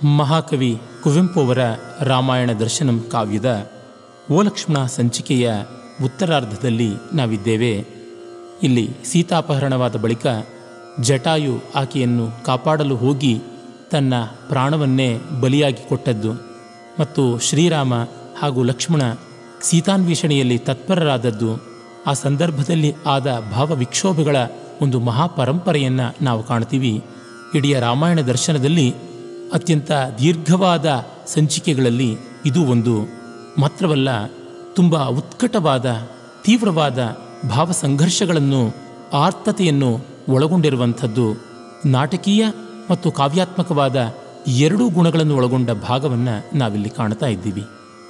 ಮಹಾಕವಿ ಕುವೆಂಪು ಅವರ ರಾಮಾಯಣ ದರ್ಶನಂ ಕಾವ್ಯದ ಓಲಕ್ಷ್ಮಣ ಸಂಚಿಕೆಯ ಉತ್ತರಾರ್ಧದಲ್ಲಿ ನಾವಿದ್ದೇವೆ ಇಲ್ಲಿ ಸೀತಾಪಹರಣವಾದ ಬಳಿಕ ಜಟಾಯು ಆಕೆಯನ್ನು ಕಾಪಾಡಲು ಹೋಗಿ ತನ್ನ ಪ್ರಾಣವನ್ನೇ ಬಲಿಯಾಗಿ ಕೊಟ್ಟದ್ದು ಮತ್ತು ಶ್ರೀರಾಮ ಹಾಗೂ ಲಕ್ಷ್ಮಣ ಸೀತಾನ್ವೇಷಣೆಯಲ್ಲಿ ತತ್ಪರರಾದದ್ದು ಆ ಸಂದರ್ಭದಲ್ಲಿ ಆದ ಭಾವ ವಿಕ್ಷೋಭಗಳ ಒಂದು ಮಹಾಪರಂಪರೆಯನ್ನು ನಾವು ಕಾಣ್ತೀವಿ ಇಡೀ ರಾಮಾಯಣ ದರ್ಶನದಲ್ಲಿ ಅತ್ಯಂತ ದೀರ್ಘವಾದ ಸಂಚಿಕೆಗಳಲ್ಲಿ ಇದು ಒಂದು ಮಾತ್ರವಲ್ಲ ತುಂಬ ಉತ್ಕಟವಾದ ತೀವ್ರವಾದ ಭಾವ ಸಂಘರ್ಷಗಳನ್ನು ಆರ್ತತೆಯನ್ನು ಒಳಗೊಂಡಿರುವಂಥದ್ದು ನಾಟಕೀಯ ಮತ್ತು ಕಾವ್ಯಾತ್ಮಕವಾದ ಎರಡೂ ಗುಣಗಳನ್ನು ಒಳಗೊಂಡ ಭಾಗವನ್ನು ನಾವಿಲ್ಲಿ ಕಾಣ್ತಾ ಇದ್ದೀವಿ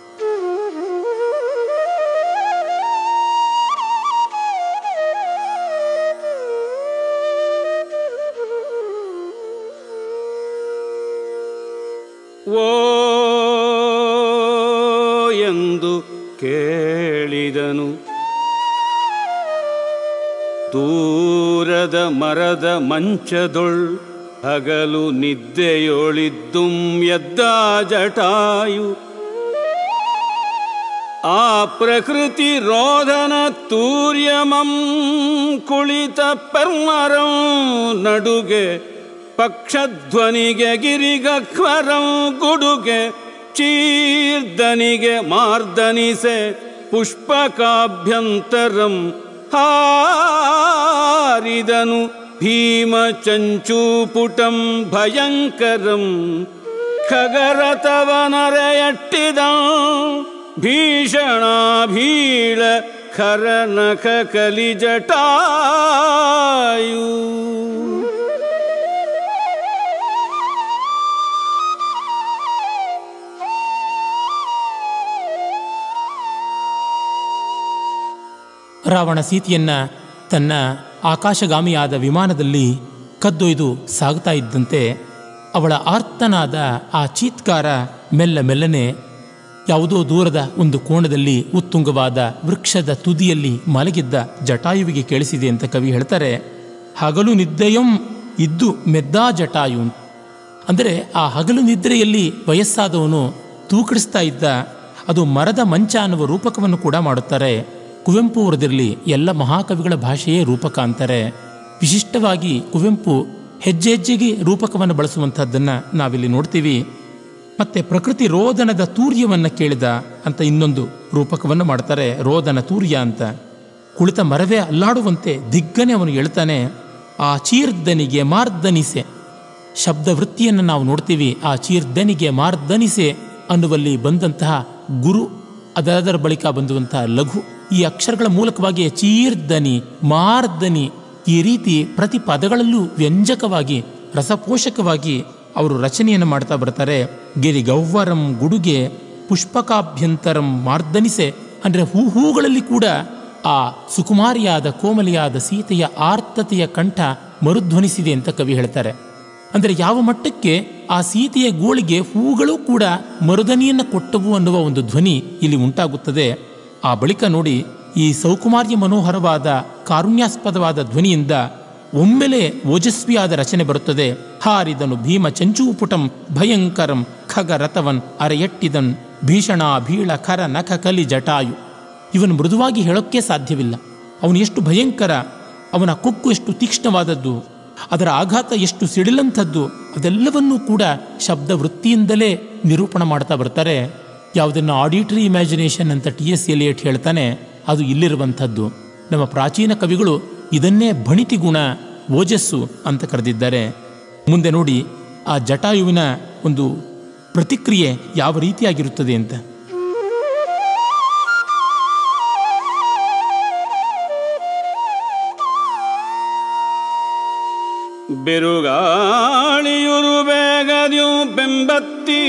ಓ ಎಂದು ಕೇಳಿದನು ದೂರದ ಮರದ ಮಂಚದೊಳ್ ಹಗಲು ನಿದ್ದೆಯೊಳಿದ್ದುಂ ಎದ್ದ ಜಟಾಯು ಆ ಪ್ರಕೃತಿ ರೋಧನ ತೂರ್ಯಮಂ ಕುಳಿತ ಪರ್ಮರಂ ನಡುಗೆ ಪಕ್ಷಧ್ವನಿಗೆ ಗಿರಿಗಕ್ವರಂ ಗುಡುಗೆ ಚೀರ್ದನಿಗೆ ಮಾರ್ದನಿಸೆ ಪುಷ್ಪಕಾಭ್ಯಂತರಂ ಹಾರಿದನು ಭೀಮ ಚಂಚೂಪುಟಂ ಭಯಂಕರಂ ಖಗರತವನರೆಯಟ್ಟಿದ ಭೀಷಣಾಭೀಳ ಖರನಖ ಕಲಿಜಟಾಯು ರಾವಣ ಸೀತೆಯನ್ನ ತನ್ನ ಆಕಾಶಗಾಮಿಯಾದ ವಿಮಾನದಲ್ಲಿ ಕದ್ದೊಯ್ದು ಸಾಗ್ತಾ ಇದ್ದಂತೆ ಅವಳ ಆರ್ತನಾದ ಆ ಚೀತ್ಕಾರ ಮೆಲ್ಲ ಮೆಲ್ಲನೆ ಯಾವುದೋ ದೂರದ ಒಂದು ಕೋಣದಲ್ಲಿ ಉತ್ತುಂಗವಾದ ವೃಕ್ಷದ ತುದಿಯಲ್ಲಿ ಮಲಗಿದ್ದ ಜಟಾಯುವಿಗೆ ಕೇಳಿಸಿದೆ ಅಂತ ಕವಿ ಹೇಳ್ತಾರೆ ಹಗಲು ನಿದ್ದೆಯಂ ಇದ್ದು ಮೆದ್ದಾ ಜಟಾಯು ಅಂದರೆ ಆ ಹಗಲು ನಿದ್ರೆಯಲ್ಲಿ ವಯಸ್ಸಾದವನು ತೂಕಡಿಸ್ತಾ ಇದ್ದ ಅದು ಮರದ ಮಂಚ ಅನ್ನುವ ರೂಪಕವನ್ನು ಕೂಡ ಮಾಡುತ್ತಾರೆ ಕುವೆಂಪು ಅವರದಿರಲಿ ಎಲ್ಲ ಮಹಾಕವಿಗಳ ಭಾಷೆಯೇ ರೂಪಕ ಅಂತಾರೆ ವಿಶಿಷ್ಟವಾಗಿ ಕುವೆಂಪು ಹೆಜ್ಜೆ ಹೆಜ್ಜೆಗೆ ರೂಪಕವನ್ನು ಬಳಸುವಂಥದ್ದನ್ನು ನಾವಿಲ್ಲಿ ನೋಡ್ತೀವಿ ಮತ್ತೆ ಪ್ರಕೃತಿ ರೋದನದ ತೂರ್ಯವನ್ನು ಕೇಳಿದ ಅಂತ ಇನ್ನೊಂದು ರೂಪಕವನ್ನು ಮಾಡ್ತಾರೆ ರೋದನ ತೂರ್ಯ ಅಂತ ಕುಳಿತ ಮರವೇ ಅಲ್ಲಾಡುವಂತೆ ದಿಗ್ಗನೆ ಅವನು ಹೇಳ್ತಾನೆ ಆ ಚೀರ್ದನಿಗೆ ಮಾರ್ದನಿಸೆ ಶಬ್ದ ವೃತ್ತಿಯನ್ನು ನಾವು ನೋಡ್ತೀವಿ ಆ ಚೀರ್ದನಿಗೆ ಮಾರ್ದನಿಸೆ ಅನ್ನುವಲ್ಲಿ ಬಂದಂತಹ ಗುರು ಅದರ ಬಳಿಕ ಬಂದುವಂತಹ ಲಘು ಈ ಅಕ್ಷರಗಳ ಮೂಲಕವಾಗಿ ಚೀರ್ದನಿ ಮಾರ್ದನಿ ಈ ರೀತಿ ಪ್ರತಿ ಪದಗಳಲ್ಲೂ ವ್ಯಂಜಕವಾಗಿ ರಸಪೋಷಕವಾಗಿ ಅವರು ರಚನೆಯನ್ನು ಮಾಡ್ತಾ ಬರ್ತಾರೆ ಗಿರಿ ಗೌವರಂ ಗುಡುಗೆ ಪುಷ್ಪಕಾಭ್ಯಂತರಂ ಮಾರ್ದನಿಸೆ ಅಂದರೆ ಹೂ ಹೂಗಳಲ್ಲಿ ಕೂಡ ಆ ಸುಕುಮಾರಿಯಾದ ಕೋಮಲಿಯಾದ ಸೀತೆಯ ಆರ್ತತೆಯ ಕಂಠ ಮರುಧ್ವನಿಸಿದೆ ಅಂತ ಕವಿ ಹೇಳ್ತಾರೆ ಅಂದರೆ ಯಾವ ಮಟ್ಟಕ್ಕೆ ಆ ಸೀತೆಯ ಗೋಳಿಗೆ ಹೂಗಳು ಕೂಡ ಮರುದನಿಯನ್ನು ಕೊಟ್ಟವು ಅನ್ನುವ ಒಂದು ಧ್ವನಿ ಇಲ್ಲಿ ಉಂಟಾಗುತ್ತದೆ ಆ ಬಳಿಕ ನೋಡಿ ಈ ಸೌಕುಮಾರ್ಯ ಮನೋಹರವಾದ ಕಾರುಣ್ಯಾಸ್ಪದವಾದ ಧ್ವನಿಯಿಂದ ಒಮ್ಮೆಲೆ ಓಜಸ್ವಿಯಾದ ರಚನೆ ಬರುತ್ತದೆ ಹಾರಿದನು ಭೀಮ ಚಂಚೂಪುಟಂ ಭಯಂಕರಂ ಖಗ ರಥವನ್ ಅರೆಯಟ್ಟಿದನ್ ಭೀಷಣ ಭೀಳ ಖರ ನಖ ಕಲಿ ಜಟಾಯು ಇವನು ಮೃದುವಾಗಿ ಹೇಳೋಕ್ಕೆ ಸಾಧ್ಯವಿಲ್ಲ ಅವನು ಎಷ್ಟು ಭಯಂಕರ ಅವನ ಕೊಕ್ಕು ಎಷ್ಟು ತೀಕ್ಷ್ಣವಾದದ್ದು ಅದರ ಆಘಾತ ಎಷ್ಟು ಸಿಡಿಲಂಥದ್ದು ಅದೆಲ್ಲವನ್ನೂ ಕೂಡ ಶಬ್ದ ವೃತ್ತಿಯಿಂದಲೇ ನಿರೂಪಣ ಮಾಡ್ತಾ ಬರ್ತಾರೆ ಯಾವುದನ್ನು ಆಡಿಟರಿ ಇಮ್ಯಾಜಿನೇಷನ್ ಅಂತ ಟಿ ಎಸ್ ಎಲಿಯಟ್ ಹೇಳ್ತಾನೆ ಅದು ಇಲ್ಲಿರುವಂಥದ್ದು ನಮ್ಮ ಪ್ರಾಚೀನ ಕವಿಗಳು ಇದನ್ನೇ ಭಣಿತಿ ಗುಣ ಓಜಸ್ಸು ಅಂತ ಕರೆದಿದ್ದಾರೆ ಮುಂದೆ ನೋಡಿ ಆ ಜಟಾಯುವಿನ ಒಂದು ಪ್ರತಿಕ್ರಿಯೆ ಯಾವ ರೀತಿಯಾಗಿರುತ್ತದೆ ಅಂತ ಬಿರುಗಾಳಿಯುರು ಬೇಗದ್ಯು ಬೆಂಬತ್ತಿ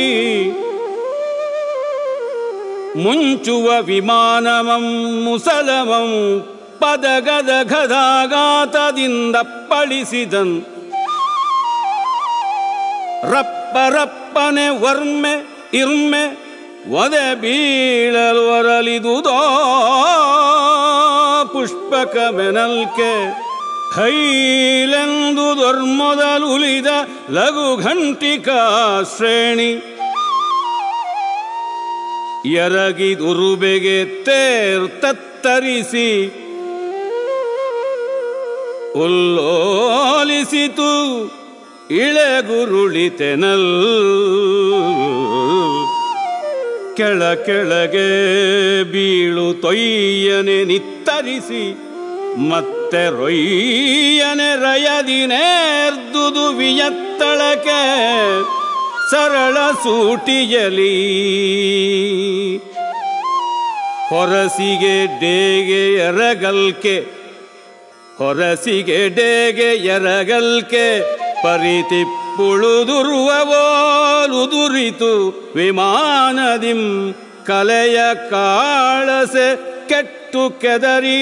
ಮುಂಚುವ ವಿಮಾನವಂ ಮುಸಲವಂ ಪದಗದ ಗದಾಘಾತದಿಂದ ಪಳಿಸಿದನ್ ರಪ್ಪ ರಪ್ಪನೆ ವರ್ಮೆ ಇರ್ಮೆ ಒದೆ ಬೀಳಲು ಹೊರಲಿದುದೋ ಪುಷ್ಪಕ ಮೆನಲ್ಕೆ ಹೈಲೆಂದು ದೊರ್ಮೊದಲುಲಿದ ಲಘು ಘಂಟಿಕಾ ಶ್ರೇಣಿ ಎರಗಿ ದುರುಬೆಗೆ ತೇರ್ ತತ್ತರಿಸಿ ಉಲ್ಲೋಲಿಸಿತು ಇಳೆಗುರುಳಿತೆನಲ್ ಕೆಳ ಕೆಳಗೆ ಬೀಳು ತೊಯ್ಯನೆ ನಿತ್ತರಿಸಿ ಮತ್ತೆ ರೊಯ್ಯನೆ ರಯದಿನೇರ್ದುದು ವಿಯತ್ತಳಕೆ ಸರಳ ಸೂಟಿಯಲಿ ಹೊರಸಿಗೆ ಡೇಗೆ ಎರಗಲ್ಕೆ ಹೊರಸಿಗೆ ಡೇಗೆ ಎರಗಲ್ಕೆ ಪರಿತಿಪ್ಪುಳುದುರುವವೋಲುದುರಿತು ವಿಮಾನದಿಂ ಕಲೆಯ ಕಾಳಸೆ ಕೆಟ್ಟು ಕೆದರಿ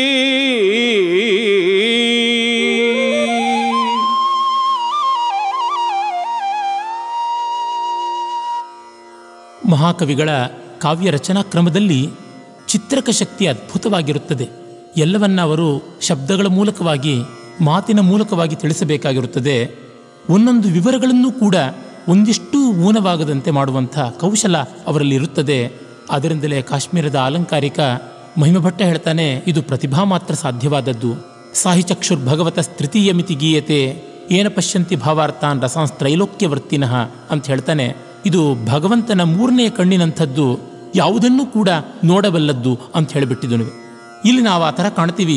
ಮಹಾಕವಿಗಳ ಕಾವ್ಯ ರಚನಾ ಕ್ರಮದಲ್ಲಿ ಚಿತ್ರಕ ಶಕ್ತಿ ಅದ್ಭುತವಾಗಿರುತ್ತದೆ ಎಲ್ಲವನ್ನ ಅವರು ಶಬ್ದಗಳ ಮೂಲಕವಾಗಿ ಮಾತಿನ ಮೂಲಕವಾಗಿ ತಿಳಿಸಬೇಕಾಗಿರುತ್ತದೆ ಒಂದೊಂದು ವಿವರಗಳನ್ನು ಕೂಡ ಒಂದಿಷ್ಟು ಊನವಾಗದಂತೆ ಮಾಡುವಂಥ ಕೌಶಲ ಅವರಲ್ಲಿ ಇರುತ್ತದೆ ಅದರಿಂದಲೇ ಕಾಶ್ಮೀರದ ಅಲಂಕಾರಿಕ ಮಹಿಮಭಟ್ಟ ಹೇಳ್ತಾನೆ ಇದು ಪ್ರತಿಭಾ ಮಾತ್ರ ಸಾಧ್ಯವಾದದ್ದು ಸಾಹಿಚಕ್ಷುರ್ ಭಗವತ ತೃತೀಯ ಮಿತಿ ಗೀಯತೆ ಏನ ಪಶ್ಯಂತಿ ಭಾವಾರ್ಥಾನ್ ರಸಾಂಸ್ ತ್ರೈಲೋಕ್ಯವರ್ತಿನಃ ಅಂತ ಹೇಳ್ತಾನೆ ಇದು ಭಗವಂತನ ಮೂರನೆಯ ಕಣ್ಣಿನಂಥದ್ದು ಯಾವುದನ್ನೂ ಕೂಡ ನೋಡಬಲ್ಲದ್ದು ಅಂತ ಹೇಳಿಬಿಟ್ಟಿದನು ಇಲ್ಲಿ ನಾವು ಆ ಥರ ಕಾಣ್ತೀವಿ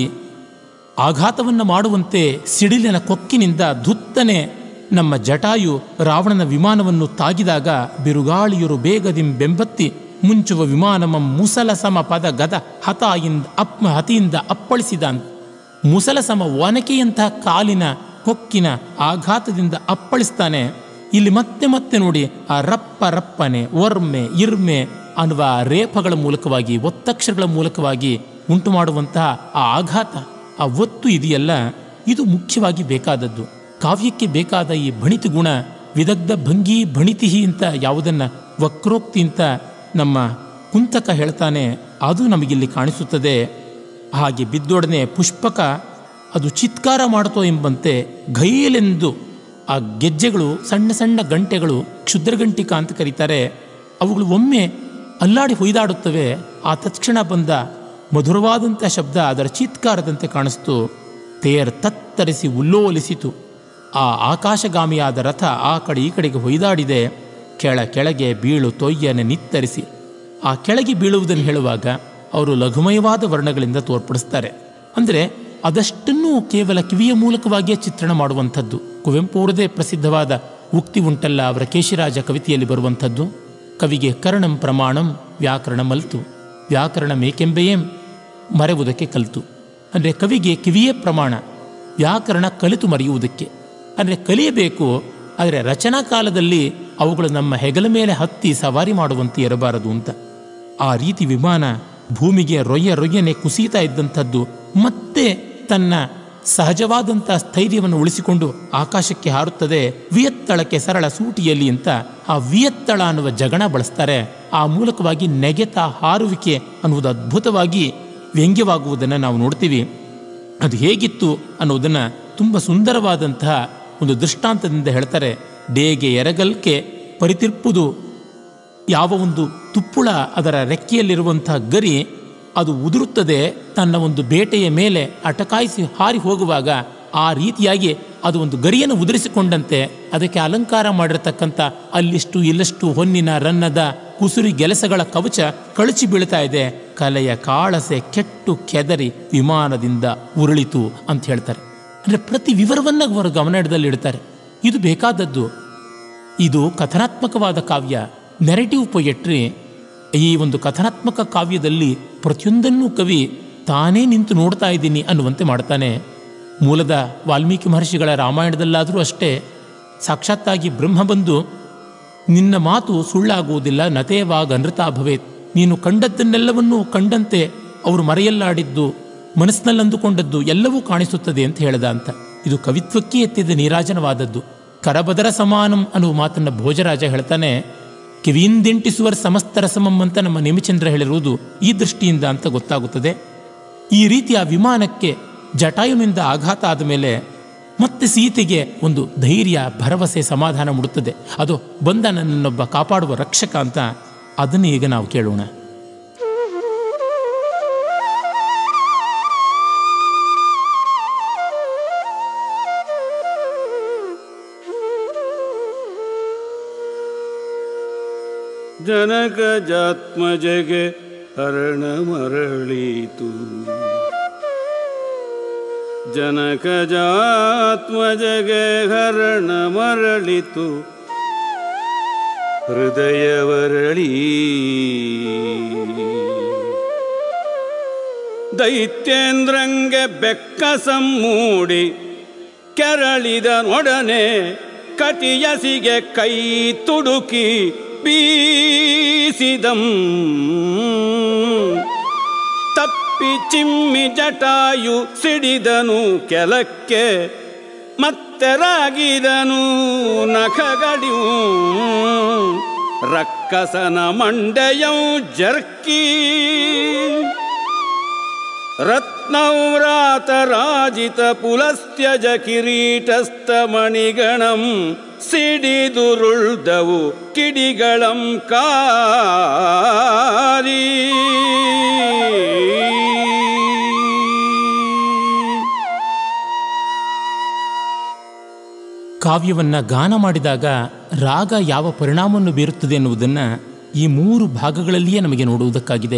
ಆಘಾತವನ್ನು ಮಾಡುವಂತೆ ಸಿಡಿಲಿನ ಕೊಕ್ಕಿನಿಂದ ಧುತ್ತನೆ ನಮ್ಮ ಜಟಾಯು ರಾವಣನ ವಿಮಾನವನ್ನು ತಾಗಿದಾಗ ಬಿರುಗಾಳಿಯರು ಬೇಗದಿಂ ಬೆಂಬತ್ತಿ ಮುಂಚುವ ವಿಮಾನಮಂ ಮುಸಲ ಸಮ ಪದ ಗದ ಹತಾಯಿಂದ ಅಪ್ ಹತಿಯಿಂದ ಅಪ್ಪಳಿಸಿದ ಅಂತ ಮುಸಲ ಸಮ ಒನಕೆಯಂತಹ ಕಾಲಿನ ಕೊಕ್ಕಿನ ಆಘಾತದಿಂದ ಅಪ್ಪಳಿಸ್ತಾನೆ ಇಲ್ಲಿ ಮತ್ತೆ ಮತ್ತೆ ನೋಡಿ ಆ ರಪ್ಪ ರಪ್ಪನೆ ಒರ್ಮೆ ಇರ್ಮೆ ಅನ್ನುವ ರೇಫಗಳ ಮೂಲಕವಾಗಿ ಒತ್ತಕ್ಷರಗಳ ಮೂಲಕವಾಗಿ ಉಂಟು ಮಾಡುವಂತಹ ಆ ಆಘಾತ ಆ ಒತ್ತು ಇದೆಯಲ್ಲ ಇದು ಮುಖ್ಯವಾಗಿ ಬೇಕಾದದ್ದು ಕಾವ್ಯಕ್ಕೆ ಬೇಕಾದ ಈ ಭಣಿತಿ ಗುಣ ವಿದಗ್ಧ ಭಂಗಿ ಭಣಿತಿಹಿ ಅಂತ ಯಾವುದನ್ನ ವಕ್ರೋಕ್ತಿ ಅಂತ ನಮ್ಮ ಕುಂತಕ ಹೇಳ್ತಾನೆ ಅದು ನಮಗಿಲ್ಲಿ ಕಾಣಿಸುತ್ತದೆ ಹಾಗೆ ಬಿದ್ದೊಡನೆ ಪುಷ್ಪಕ ಅದು ಚಿತ್ಕಾರ ಮಾಡುತ್ತೋ ಎಂಬಂತೆ ಘೈಲೆಂದು ಆ ಗೆಜ್ಜೆಗಳು ಸಣ್ಣ ಸಣ್ಣ ಗಂಟೆಗಳು ಕ್ಷುದ್ರಗಂಟಿಕ ಅಂತ ಕರೀತಾರೆ ಅವುಗಳು ಒಮ್ಮೆ ಅಲ್ಲಾಡಿ ಹೊಯ್ದಾಡುತ್ತವೆ ಆ ತತ್ಕ್ಷಣ ಬಂದ ಮಧುರವಾದಂಥ ಶಬ್ದ ಅದರ ಚೀತ್ಕಾರದಂತೆ ಕಾಣಿಸ್ತು ತೇರ್ ತತ್ತರಿಸಿ ಉಲ್ಲೋಲಿಸಿತು ಆ ಆಕಾಶಗಾಮಿಯಾದ ರಥ ಆ ಕಡೆ ಈ ಕಡೆಗೆ ಹೊಯ್ದಾಡಿದೆ ಕೆಳ ಕೆಳಗೆ ಬೀಳು ತೊಯ್ಯನೆ ನಿತ್ತರಿಸಿ ಆ ಕೆಳಗೆ ಬೀಳುವುದನ್ನು ಹೇಳುವಾಗ ಅವರು ಲಘುಮಯವಾದ ವರ್ಣಗಳಿಂದ ತೋರ್ಪಡಿಸ್ತಾರೆ ಅಂದರೆ ಅದಷ್ಟನ್ನು ಕೇವಲ ಕಿವಿಯ ಮೂಲಕವಾಗಿಯೇ ಚಿತ್ರಣ ಮಾಡುವಂಥದ್ದು ಕುವೆಂಪು ಅವರದೇ ಪ್ರಸಿದ್ಧವಾದ ಉಕ್ತಿ ಉಂಟಲ್ಲ ಅವರ ಕೇಶಿರಾಜ ಕವಿತೆಯಲ್ಲಿ ಬರುವಂಥದ್ದು ಕವಿಗೆ ಕರ್ಣಂ ಪ್ರಮಾಣಂ ವ್ಯಾಕರಣ ಮಲ್ತು ವ್ಯಾಕರಣ ಮೇಕೆಂಬೆಯೇ ಮರೆಯುವುದಕ್ಕೆ ಕಲಿತು ಅಂದರೆ ಕವಿಗೆ ಕಿವಿಯೇ ಪ್ರಮಾಣ ವ್ಯಾಕರಣ ಕಲಿತು ಮರೆಯುವುದಕ್ಕೆ ಅಂದರೆ ಕಲಿಯಬೇಕು ಆದರೆ ರಚನಾ ಕಾಲದಲ್ಲಿ ಅವುಗಳು ನಮ್ಮ ಹೆಗಲ ಮೇಲೆ ಹತ್ತಿ ಸವಾರಿ ಮಾಡುವಂತೆ ಇರಬಾರದು ಅಂತ ಆ ರೀತಿ ವಿಮಾನ ಭೂಮಿಗೆ ರೊಯ್ಯ ರೊಯ್ಯನೆ ಕುಸಿತಾ ಇದ್ದಂಥದ್ದು ಮತ್ತೆ ತನ್ನ ಸಹಜವಾದಂಥ ಸ್ಥೈರ್ಯವನ್ನು ಉಳಿಸಿಕೊಂಡು ಆಕಾಶಕ್ಕೆ ಹಾರುತ್ತದೆ ವಿಯತ್ತಳಕ್ಕೆ ಸರಳ ಸೂಟಿಯಲ್ಲಿ ಅಂತ ಆ ವಿಯತ್ತಳ ಅನ್ನುವ ಜಗಣ ಬಳಸ್ತಾರೆ ಆ ಮೂಲಕವಾಗಿ ನೆಗೆತ ಹಾರುವಿಕೆ ಅನ್ನುವುದು ಅದ್ಭುತವಾಗಿ ವ್ಯಂಗ್ಯವಾಗುವುದನ್ನು ನಾವು ನೋಡ್ತೀವಿ ಅದು ಹೇಗಿತ್ತು ಅನ್ನೋದನ್ನು ತುಂಬ ಸುಂದರವಾದಂತಹ ಒಂದು ದೃಷ್ಟಾಂತದಿಂದ ಹೇಳ್ತಾರೆ ಡೇಗೆ ಎರಗಲ್ಕೆ ಪರಿತಿರ್ಪುದು ಯಾವ ಒಂದು ತುಪ್ಪುಳ ಅದರ ರೆಕ್ಕೆಯಲ್ಲಿರುವಂತಹ ಗರಿ ಅದು ಉದುರುತ್ತದೆ ತನ್ನ ಒಂದು ಬೇಟೆಯ ಮೇಲೆ ಅಟಕಾಯಿಸಿ ಹಾರಿ ಹೋಗುವಾಗ ಆ ರೀತಿಯಾಗಿ ಅದು ಒಂದು ಗರಿಯನ್ನು ಉದುರಿಸಿಕೊಂಡಂತೆ ಅದಕ್ಕೆ ಅಲಂಕಾರ ಮಾಡಿರತಕ್ಕಂಥ ಅಲ್ಲಿಷ್ಟು ಇಲ್ಲಷ್ಟು ಹೊನ್ನಿನ ರನ್ನದ ಕುಸುರಿ ಗೆಲಸಗಳ ಕವಚ ಕಳಚಿ ಬೀಳ್ತಾ ಇದೆ ಕಲೆಯ ಕಾಳಸೆ ಕೆಟ್ಟು ಕೆದರಿ ವಿಮಾನದಿಂದ ಉರುಳಿತು ಅಂತ ಹೇಳ್ತಾರೆ ಅಂದರೆ ಪ್ರತಿ ವಿವರವನ್ನ ಅವರು ಗಮನ ಇಡ್ತಾರೆ ಇದು ಬೇಕಾದದ್ದು ಇದು ಕಥನಾತ್ಮಕವಾದ ಕಾವ್ಯ ನೆರೆಟಿವ್ ಪೊಯೆಟ್ರಿ ಈ ಒಂದು ಕಥನಾತ್ಮಕ ಕಾವ್ಯದಲ್ಲಿ ಪ್ರತಿಯೊಂದನ್ನೂ ಕವಿ ತಾನೇ ನಿಂತು ನೋಡ್ತಾ ಇದ್ದೀನಿ ಅನ್ನುವಂತೆ ಮಾಡ್ತಾನೆ ಮೂಲದ ವಾಲ್ಮೀಕಿ ಮಹರ್ಷಿಗಳ ರಾಮಾಯಣದಲ್ಲಾದರೂ ಅಷ್ಟೇ ಸಾಕ್ಷಾತ್ತಾಗಿ ಬ್ರಹ್ಮ ಬಂದು ನಿನ್ನ ಮಾತು ಸುಳ್ಳಾಗುವುದಿಲ್ಲ ನತೇವಾಗ ಅನೃತಾ ಭವೇತ್ ನೀನು ಕಂಡದ್ದನ್ನೆಲ್ಲವನ್ನೂ ಕಂಡಂತೆ ಅವರು ಮರೆಯಲ್ಲಾಡಿದ್ದು ಮನಸ್ಸಿನಲ್ಲಿ ಅಂದುಕೊಂಡದ್ದು ಎಲ್ಲವೂ ಕಾಣಿಸುತ್ತದೆ ಅಂತ ಹೇಳ್ದ ಅಂತ ಇದು ಕವಿತ್ವಕ್ಕೆ ಎತ್ತಿದ ನೀರಾಜನವಾದದ್ದು ಕರಬದರ ಸಮಾನಂ ಅನ್ನುವ ಮಾತನ್ನು ಭೋಜರಾಜ ಹೇಳ್ತಾನೆ ಕಿವಿಯಿಂದಿಂಟಿಸುವರ್ ಸಮಸ್ತರ ಸಮಂ ಅಂತ ನಮ್ಮ ನೇಮಿಚಂದ್ರ ಹೇಳಿರುವುದು ಈ ದೃಷ್ಟಿಯಿಂದ ಅಂತ ಗೊತ್ತಾಗುತ್ತದೆ ಈ ರೀತಿಯ ವಿಮಾನಕ್ಕೆ ಜಟಾಯುವಿನಿಂದ ಆಘಾತ ಆದ ಮೇಲೆ ಮತ್ತೆ ಸೀತೆಗೆ ಒಂದು ಧೈರ್ಯ ಭರವಸೆ ಸಮಾಧಾನ ಮೂಡುತ್ತದೆ ಅದು ಬಂದ ನನ್ನನ್ನೊಬ್ಬ ಕಾಪಾಡುವ ರಕ್ಷಕ ಅಂತ ಅದನ್ನು ಈಗ ನಾವು ಕೇಳೋಣ ಜನಕಜಾತ್ಮಜಗೆ ಹರಣ ಮರಳೀತು ಜನಕಜಾತ್ಮಜಗೆ ಹರಣ ಮರಳಿತು ಹೃದಯವರಳಿ ದೈತ್ಯೇಂದ್ರಂಗೆ ಬೆಕ್ಕ ಸಮ್ಮೂಡಿ ಕೆರಳಿದ ನೊಡನೆ ಕಟಿಯಸಿಗೆ ಕೈ ತುಡುಕಿ ಬೀಸಿದಂ ತಪ್ಪಿ ಚಿಮ್ಮಿ ಜಟಾಯು ಸಿಡಿದನು ಕೆಲಕ್ಕೆ ಮತ್ತೆ ರಾಗಿದನು ನಖಗಡಿಯು ರಕ್ಕಸನ ಮಂಡೆಯಂ ಜರ್ಕಿ ರತ್ನವ್ರಾತರಾಜಿತ ಪುಲಸ್ತ್ಯಜ ಕಿರೀಟಸ್ಥಮಣಿಗಣಂ ಸಿಡಿದುರುಳ್ದವು ಕಿಡಿಗಳಂ ಕಾರಿ ಕಾವ್ಯವನ್ನು ಗಾನ ಮಾಡಿದಾಗ ರಾಗ ಯಾವ ಪರಿಣಾಮವನ್ನು ಬೀರುತ್ತದೆ ಎನ್ನುವುದನ್ನು ಈ ಮೂರು ಭಾಗಗಳಲ್ಲಿಯೇ ನಮಗೆ ನೋಡುವುದಕ್ಕಾಗಿದೆ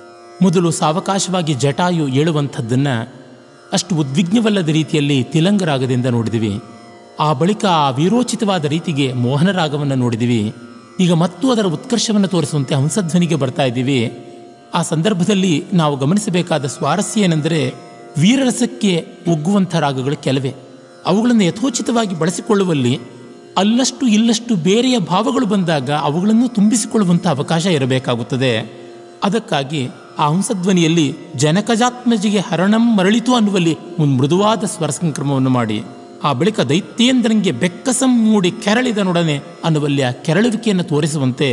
ಮೊದಲು ಸಾವಕಾಶವಾಗಿ ಜಟಾಯು ಏಳುವಂಥದ್ದನ್ನು ಅಷ್ಟು ಉದ್ವಿಗ್ನವಲ್ಲದ ರೀತಿಯಲ್ಲಿ ತಿಲಂಗ ರಾಗದಿಂದ ನೋಡಿದಿವಿ ಆ ಬಳಿಕ ಆ ವೀರೋಚಿತವಾದ ರೀತಿಗೆ ಮೋಹನ ರಾಗವನ್ನು ನೋಡಿದಿವಿ ಈಗ ಮತ್ತೂ ಅದರ ಉತ್ಕರ್ಷವನ್ನು ತೋರಿಸುವಂತೆ ಹಂಸಧ್ವನಿಗೆ ಬರ್ತಾ ಇದ್ದೀವಿ ಆ ಸಂದರ್ಭದಲ್ಲಿ ನಾವು ಗಮನಿಸಬೇಕಾದ ಸ್ವಾರಸ್ಯ ಏನೆಂದರೆ ವೀರರಸಕ್ಕೆ ಒಗ್ಗುವಂಥ ರಾಗಗಳು ಕೆಲವೇ ಅವುಗಳನ್ನು ಯಥೋಚಿತವಾಗಿ ಬಳಸಿಕೊಳ್ಳುವಲ್ಲಿ ಅಲ್ಲಷ್ಟು ಇಲ್ಲಷ್ಟು ಬೇರೆಯ ಭಾವಗಳು ಬಂದಾಗ ಅವುಗಳನ್ನು ತುಂಬಿಸಿಕೊಳ್ಳುವಂಥ ಅವಕಾಶ ಇರಬೇಕಾಗುತ್ತದೆ ಅದಕ್ಕಾಗಿ ಆ ಹಂಸಧ್ವನಿಯಲ್ಲಿ ಜನಕಜಾತ್ಮಜಿಗೆ ಹರಣಂ ಮರಳಿತು ಅನ್ನುವಲ್ಲಿ ಒಂದು ಮೃದುವಾದ ಸ್ವರ ಸಂಕ್ರಮವನ್ನು ಮಾಡಿ ಆ ಬಳಿಕ ದೈತ್ಯೇಂದ್ರಂಗೆ ಬೆಕ್ಕಸಂ ಮೂಡಿ ಕೆರಳಿದನೊಡನೆ ಅನ್ನುವಲ್ಲಿ ಆ ಕೆರಳುವಿಕೆಯನ್ನು ತೋರಿಸುವಂತೆ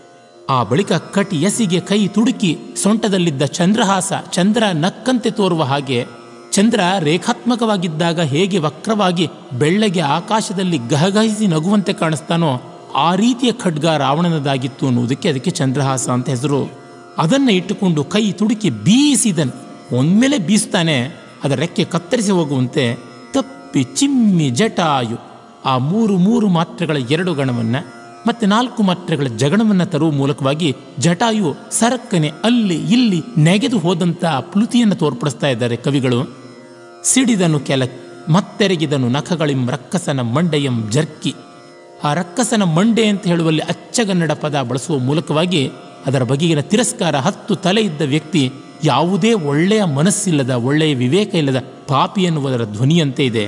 ಆ ಬಳಿಕ ಕಟಿ ಎಸಿಗೆ ಕೈ ತುಡುಕಿ ಸೊಂಟದಲ್ಲಿದ್ದ ಚಂದ್ರಹಾಸ ಚಂದ್ರ ನಕ್ಕಂತೆ ತೋರುವ ಹಾಗೆ ಚಂದ್ರ ರೇಖಾತ್ಮಕವಾಗಿದ್ದಾಗ ಹೇಗೆ ವಕ್ರವಾಗಿ ಬೆಳ್ಳಗೆ ಆಕಾಶದಲ್ಲಿ ಗಹಗಹಿಸಿ ನಗುವಂತೆ ಕಾಣಿಸ್ತಾನೋ ಆ ರೀತಿಯ ಖಡ್ಗ ರಾವಣನದಾಗಿತ್ತು ಅನ್ನುವುದಕ್ಕೆ ಅದಕ್ಕೆ ಚಂದ್ರಹಾಸ ಅಂತ ಹೆಸರು ಅದನ್ನು ಇಟ್ಟುಕೊಂಡು ಕೈ ತುಡುಕಿ ಬೀಸಿದನು ಒಮ್ಮೆಲೆ ಬೀಸ್ತಾನೆ ಅದರ ರೆಕ್ಕೆ ಕತ್ತರಿಸಿ ಹೋಗುವಂತೆ ತಪ್ಪಿ ಚಿಮ್ಮಿ ಜಟಾಯು ಆ ಮೂರು ಮೂರು ಮಾತ್ರೆಗಳ ಎರಡು ಗಣವನ್ನು ಮತ್ತೆ ನಾಲ್ಕು ಮಾತ್ರೆಗಳ ಜಗಣವನ್ನು ತರುವ ಮೂಲಕವಾಗಿ ಜಟಾಯು ಸರಕ್ಕನೆ ಅಲ್ಲಿ ಇಲ್ಲಿ ನೆಗೆದು ಹೋದಂಥ ಪ್ಲುತಿಯನ್ನು ತೋರ್ಪಡಿಸ್ತಾ ಇದ್ದಾರೆ ಕವಿಗಳು ಸಿಡಿದನು ಕೆಲ ಮತ್ತೆರಗಿದನು ನಖಗಳಿಂ ರಕ್ಕಸನ ಮಂಡೆಯಂ ಜರ್ಕಿ ಆ ರಕ್ಕಸನ ಮಂಡೆ ಅಂತ ಹೇಳುವಲ್ಲಿ ಅಚ್ಚಗನ್ನಡ ಪದ ಬಳಸುವ ಮೂಲಕವಾಗಿ ಅದರ ಬಗೆಗಿನ ತಿರಸ್ಕಾರ ಹತ್ತು ತಲೆ ಇದ್ದ ವ್ಯಕ್ತಿ ಯಾವುದೇ ಒಳ್ಳೆಯ ಮನಸ್ಸಿಲ್ಲದ ಒಳ್ಳೆಯ ವಿವೇಕ ಇಲ್ಲದ ಪಾಪಿ ಎನ್ನುವುದರ ಧ್ವನಿಯಂತೆ ಇದೆ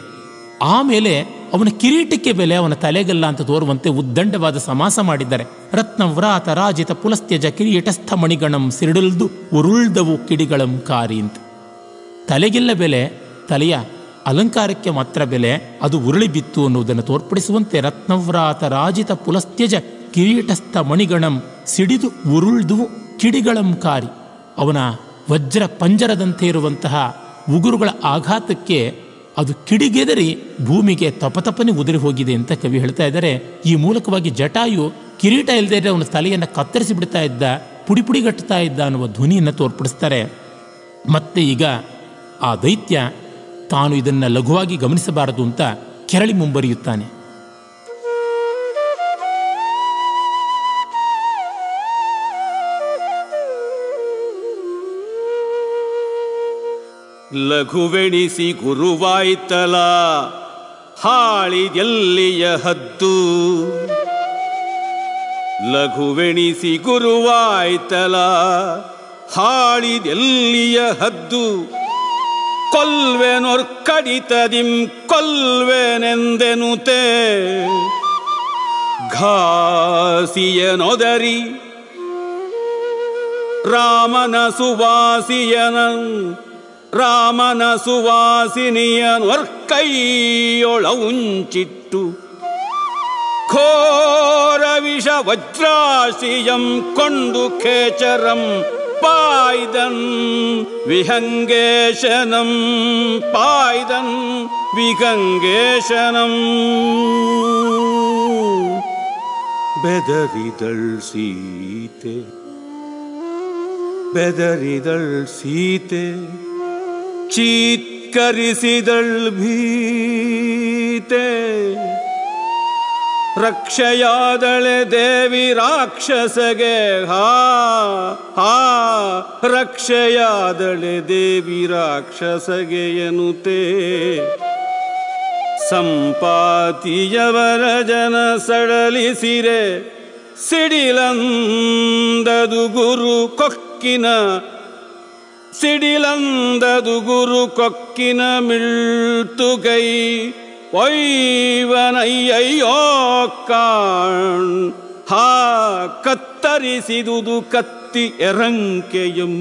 ಆಮೇಲೆ ಅವನ ಕಿರೀಟಕ್ಕೆ ಬೆಲೆ ಅವನ ತಲೆಗಲ್ಲ ಅಂತ ತೋರುವಂತೆ ಉದ್ದಂಡವಾದ ಸಮಾಸ ಮಾಡಿದ್ದಾರೆ ರತ್ನ ವ್ರಾತ ರಾಜಿತ ಪುಲಸ್ತ್ಯಜ ಕಿರೀಟಸ್ಥ ಮಣಿಗಣಂ ಸಿಡಿಲ್ದು ಉರುಳ್ದವು ಕಿಡಿಗಳಂ ಕಾರಿ ಅಂತ ತಲೆಗೆಲ್ಲ ಬೆಲೆ ತಲೆಯ ಅಲಂಕಾರಕ್ಕೆ ಮಾತ್ರ ಬೆಲೆ ಅದು ಉರುಳಿ ಬಿತ್ತು ಅನ್ನುವುದನ್ನು ತೋರ್ಪಡಿಸುವಂತೆ ರತ್ನವ್ರಾತ ರಾಜಿತ ಪುಲಸ್ತ್ಯಜ ಕಿರೀಟಸ್ಥ ಮಣಿಗಣಂ ಸಿಡಿದು ಉರುಳ್ದು ಕಿಡಿಗಳಂ ಕಾರಿ ಅವನ ವಜ್ರ ಪಂಜರದಂತೆ ಇರುವಂತಹ ಉಗುರುಗಳ ಆಘಾತಕ್ಕೆ ಅದು ಕಿಡಿಗೆದರಿ ಭೂಮಿಗೆ ತಪತಪನೆ ಉದುರಿ ಹೋಗಿದೆ ಅಂತ ಕವಿ ಹೇಳ್ತಾ ಇದ್ದಾರೆ ಈ ಮೂಲಕವಾಗಿ ಜಟಾಯು ಕಿರೀಟ ಇಲ್ಲದೆ ಇದ್ರೆ ಅವನ ತಲೆಯನ್ನು ಕತ್ತರಿಸಿ ಬಿಡ್ತಾ ಇದ್ದ ಪುಡಿ ಪುಡಿಗಟ್ಟುತ್ತಾ ಇದ್ದ ಅನ್ನುವ ಧ್ವನಿಯನ್ನು ತೋರ್ಪಡಿಸ್ತಾರೆ ಮತ್ತೆ ಈಗ ಆ ದೈತ್ಯ ತಾನು ಇದನ್ನು ಲಘುವಾಗಿ ಗಮನಿಸಬಾರದು ಅಂತ ಕೆರಳಿ ಮುಂಬರಿಯುತ್ತಾನೆ ಲಘುವೆಣಿಸಿ ಗುರುವಾಯ್ತಲ ಹಾಳಿದೆಲ್ಲಿಯ ಹದ್ದು ಲಘುವೆಣಿಸಿ ಗುರುವಾಯ್ತಲ ಹಾಳಿದೆಲ್ಲಿಯ ಹದ್ದು ಕೊಲ್ವೆನೊರ್ಕಡಿತದಿಂ ಕೊಲ್ವೆನೆಂದೆನುತೆ ಘಾಸಿಯನೊದರಿ ರಾಮನ ಸುವಾಸಿಯನಂ ರಾಮನ ಸುವಾಸಿನಿಯನೊರ್ಕೈಯೊಳವುಂಚಿಟ್ಟು ಘೋರ ವಿಷ ವಜ್ರಾಶಿಯಂ ಕೊಂಡು ಖೇಚರಂ പായ്തൻ വിഹംഗേശനം പായ്തൻ വിഹംഗേശനം ಬೆದರಿದಳ್ ಸೀತೆ ಬೆದರಿದಳ್ ಸೀತೆ ಚೀತ್ಕರಿಸಿದಳ್ ಭೀತೆ ರಕ್ಷೆಯಾದಳೆ ದೇವಿ ರಾಕ್ಷಸಗೆ ಹಾ ಹಾ ರಕ್ಷೆಯಾದಳೆ ದೇವಿ ರಾಕ್ಷಸಗೆ ಎನ್ನುತ್ತೇ ಸಂಪಾತಿಯವರ ಜನ ಸಡಲಿಸಿರೆ ಸಿಡಿಲಂದದು ಗುರು ಕೊಕ್ಕಿನ ಸಿಡಿಲಂದದು ಗುರು ಕೊಕ್ಕಿನ ಮಿಳ್ತುಗೈ ಒಯ್ವನಯ್ಯಯ್ಯೋ ಕಾಣ್ ಹಾ ಕತ್ತರಿಸಿದುದು ಕತ್ತಿ ಎರಂಕೆಯಂ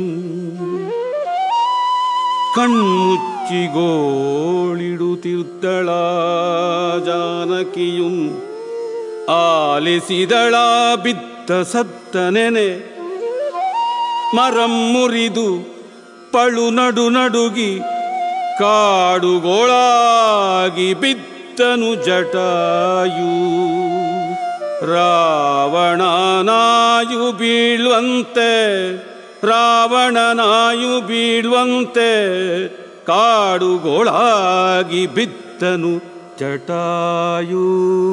ಕಣ್ಮುಚ್ಚಿಗೋಳಿಡುತ್ತಿದ್ದಳ ಜಾನಕಿಯುಂ ಆಲಿಸಿದಳ ಬಿದ್ದ ಸತ್ತ ನೆನೆ ಮರಂ ಮುರಿದು ಪಳು ನಡು ನಡುಗಿ ಕಾಡುಗೋಳಾಗಿ ಬಿದ್ದನು ಜಟಾಯು ರಾವಣನಾಯು ಬೀಳುವಂತೆ ರಾವಣನಾಯು ಬೀಳುವಂತೆ ಕಾಡುಗೋಳಾಗಿ ಬಿದ್ದನು ಜಟಾಯು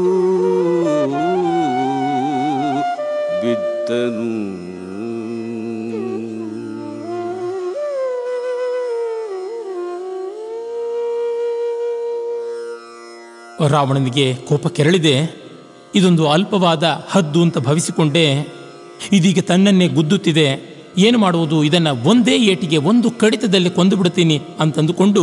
ಬಿದ್ದನು ರಾವಣನಿಗೆ ಕೋಪ ಕೆರಳಿದೆ ಇದೊಂದು ಅಲ್ಪವಾದ ಹದ್ದು ಅಂತ ಭಾವಿಸಿಕೊಂಡೇ ಇದೀಗ ತನ್ನನ್ನೇ ಗುದ್ದುತ್ತಿದೆ ಏನು ಮಾಡುವುದು ಇದನ್ನು ಒಂದೇ ಏಟಿಗೆ ಒಂದು ಕಡಿತದಲ್ಲಿ ಕೊಂದು ಬಿಡ್ತೀನಿ ಅಂತಂದುಕೊಂಡು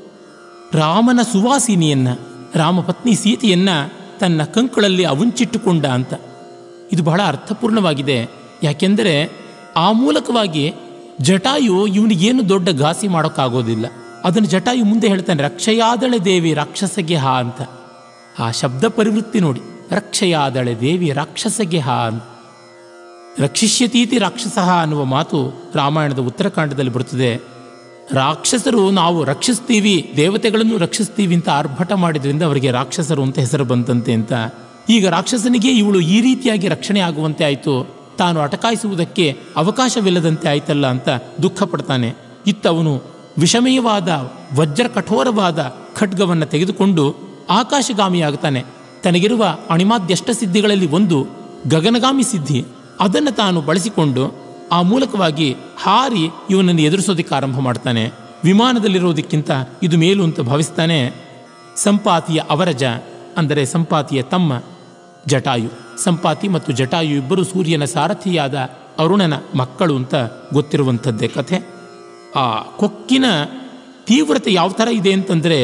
ರಾಮನ ಸುವಾಸಿನಿಯನ್ನ ರಾಮಪತ್ನಿ ಸೀತೆಯನ್ನ ತನ್ನ ಕಂಕುಳಲ್ಲಿ ಅವುಂಚಿಟ್ಟುಕೊಂಡ ಅಂತ ಇದು ಬಹಳ ಅರ್ಥಪೂರ್ಣವಾಗಿದೆ ಯಾಕೆಂದರೆ ಆ ಮೂಲಕವಾಗಿ ಜಟಾಯು ಇವನಿಗೇನು ದೊಡ್ಡ ಘಾಸಿ ಮಾಡೋಕ್ಕಾಗೋದಿಲ್ಲ ಅದನ್ನು ಜಟಾಯು ಮುಂದೆ ಹೇಳ್ತಾನೆ ರಕ್ಷೆಯಾದಳೆ ದೇವಿ ರಾಕ್ಷಸಗೆ ಹಾ ಅಂತ ಆ ಶಬ್ದ ಪರಿವೃತ್ತಿ ನೋಡಿ ರಕ್ಷೆಯಾದಳೆ ದೇವಿ ರಾಕ್ಷಸಗೆ ಹಾ ಅಂತ ರಕ್ಷಿಷ್ಯತೀತಿ ರಾಕ್ಷಸ ಅನ್ನುವ ಮಾತು ರಾಮಾಯಣದ ಉತ್ತರಕಾಂಡದಲ್ಲಿ ಬರುತ್ತದೆ ರಾಕ್ಷಸರು ನಾವು ರಕ್ಷಿಸ್ತೀವಿ ದೇವತೆಗಳನ್ನು ರಕ್ಷಿಸ್ತೀವಿ ಅಂತ ಆರ್ಭಟ ಮಾಡಿದ್ರಿಂದ ಅವರಿಗೆ ರಾಕ್ಷಸರು ಅಂತ ಹೆಸರು ಬಂತಂತೆ ಅಂತ ಈಗ ರಾಕ್ಷಸನಿಗೆ ಇವಳು ಈ ರೀತಿಯಾಗಿ ರಕ್ಷಣೆ ಆಗುವಂತೆ ಆಯಿತು ತಾನು ಅಟಕಾಯಿಸುವುದಕ್ಕೆ ಅವಕಾಶವಿಲ್ಲದಂತೆ ಆಯ್ತಲ್ಲ ಅಂತ ದುಃಖ ಪಡ್ತಾನೆ ಇತ್ತವನು ವಿಷಮಯವಾದ ವಜ್ರ ಕಠೋರವಾದ ಖಡ್ಗವನ್ನು ತೆಗೆದುಕೊಂಡು ಆಕಾಶಗಾಮಿಯಾಗ್ತಾನೆ ತನಗಿರುವ ಅಣಿಮಾದ್ಯಷ್ಟ ಸಿದ್ಧಿಗಳಲ್ಲಿ ಒಂದು ಗಗನಗಾಮಿ ಸಿದ್ಧಿ ಅದನ್ನು ತಾನು ಬಳಸಿಕೊಂಡು ಆ ಮೂಲಕವಾಗಿ ಹಾರಿ ಇವನನ್ನು ಎದುರಿಸೋದಕ್ಕೆ ಆರಂಭ ಮಾಡ್ತಾನೆ ವಿಮಾನದಲ್ಲಿರೋದಕ್ಕಿಂತ ಇದು ಮೇಲು ಅಂತ ಭಾವಿಸ್ತಾನೆ ಸಂಪಾತಿಯ ಅವರಜ ಅಂದರೆ ಸಂಪಾತಿಯ ತಮ್ಮ ಜಟಾಯು ಸಂಪಾತಿ ಮತ್ತು ಜಟಾಯು ಇಬ್ಬರು ಸೂರ್ಯನ ಸಾರಥಿಯಾದ ಅರುಣನ ಮಕ್ಕಳು ಅಂತ ಗೊತ್ತಿರುವಂಥದ್ದೇ ಕಥೆ ಆ ಕೊಕ್ಕಿನ ತೀವ್ರತೆ ಯಾವ ಥರ ಇದೆ ಅಂತಂದರೆ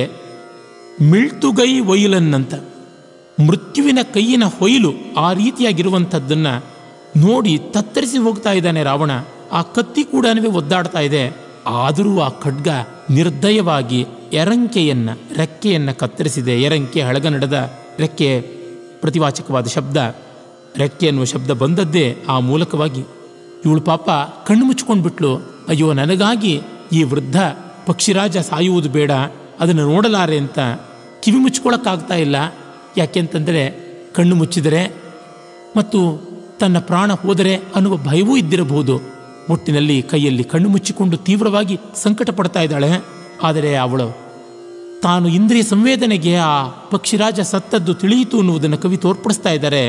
ಮಿಳ್ತುಗೈ ಒಯ್ಲನ್ನಂತ ಮೃತ್ಯುವಿನ ಕೈಯಿನ ಹೊಯ್ಲು ಆ ರೀತಿಯಾಗಿರುವಂಥದ್ದನ್ನು ನೋಡಿ ತತ್ತರಿಸಿ ಹೋಗ್ತಾ ಇದ್ದಾನೆ ರಾವಣ ಆ ಕತ್ತಿ ಕೂಡ ಒದ್ದಾಡ್ತಾ ಇದೆ ಆದರೂ ಆ ಖಡ್ಗ ನಿರ್ದಯವಾಗಿ ಎರಂಕೆಯನ್ನ ರೆಕ್ಕೆಯನ್ನ ಕತ್ತರಿಸಿದೆ ಎರಂಕೆ ಹಳಗನಡದ ರೆಕ್ಕೆ ಪ್ರತಿವಾಚಕವಾದ ಶಬ್ದ ರೆಕ್ಕೆ ಅನ್ನುವ ಶಬ್ದ ಬಂದದ್ದೇ ಆ ಮೂಲಕವಾಗಿ ಇವಳು ಪಾಪ ಕಣ್ಣು ಮುಚ್ಕೊಂಡ್ಬಿಟ್ಲು ಅಯ್ಯೋ ನನಗಾಗಿ ಈ ವೃದ್ಧ ಪಕ್ಷಿರಾಜ ಸಾಯುವುದು ಬೇಡ ಅದನ್ನು ನೋಡಲಾರೆ ಅಂತ ಕಿವಿ ಮುಚ್ಕೊಳ್ಳೋಕ್ಕಾಗ್ತಾ ಇಲ್ಲ ಯಾಕೆಂತಂದರೆ ಕಣ್ಣು ಮುಚ್ಚಿದರೆ ಮತ್ತು ತನ್ನ ಪ್ರಾಣ ಹೋದರೆ ಅನ್ನುವ ಭಯವೂ ಇದ್ದಿರಬಹುದು ಒಟ್ಟಿನಲ್ಲಿ ಕೈಯಲ್ಲಿ ಕಣ್ಣು ಮುಚ್ಚಿಕೊಂಡು ತೀವ್ರವಾಗಿ ಸಂಕಟ ಪಡ್ತಾ ಇದ್ದಾಳೆ ಆದರೆ ಅವಳು ತಾನು ಇಂದ್ರಿಯ ಸಂವೇದನೆಗೆ ಆ ಪಕ್ಷಿರಾಜ ಸತ್ತದ್ದು ತಿಳಿಯಿತು ಅನ್ನುವುದನ್ನು ಕವಿ ತೋರ್ಪಡಿಸ್ತಾ ಇದ್ದಾರೆ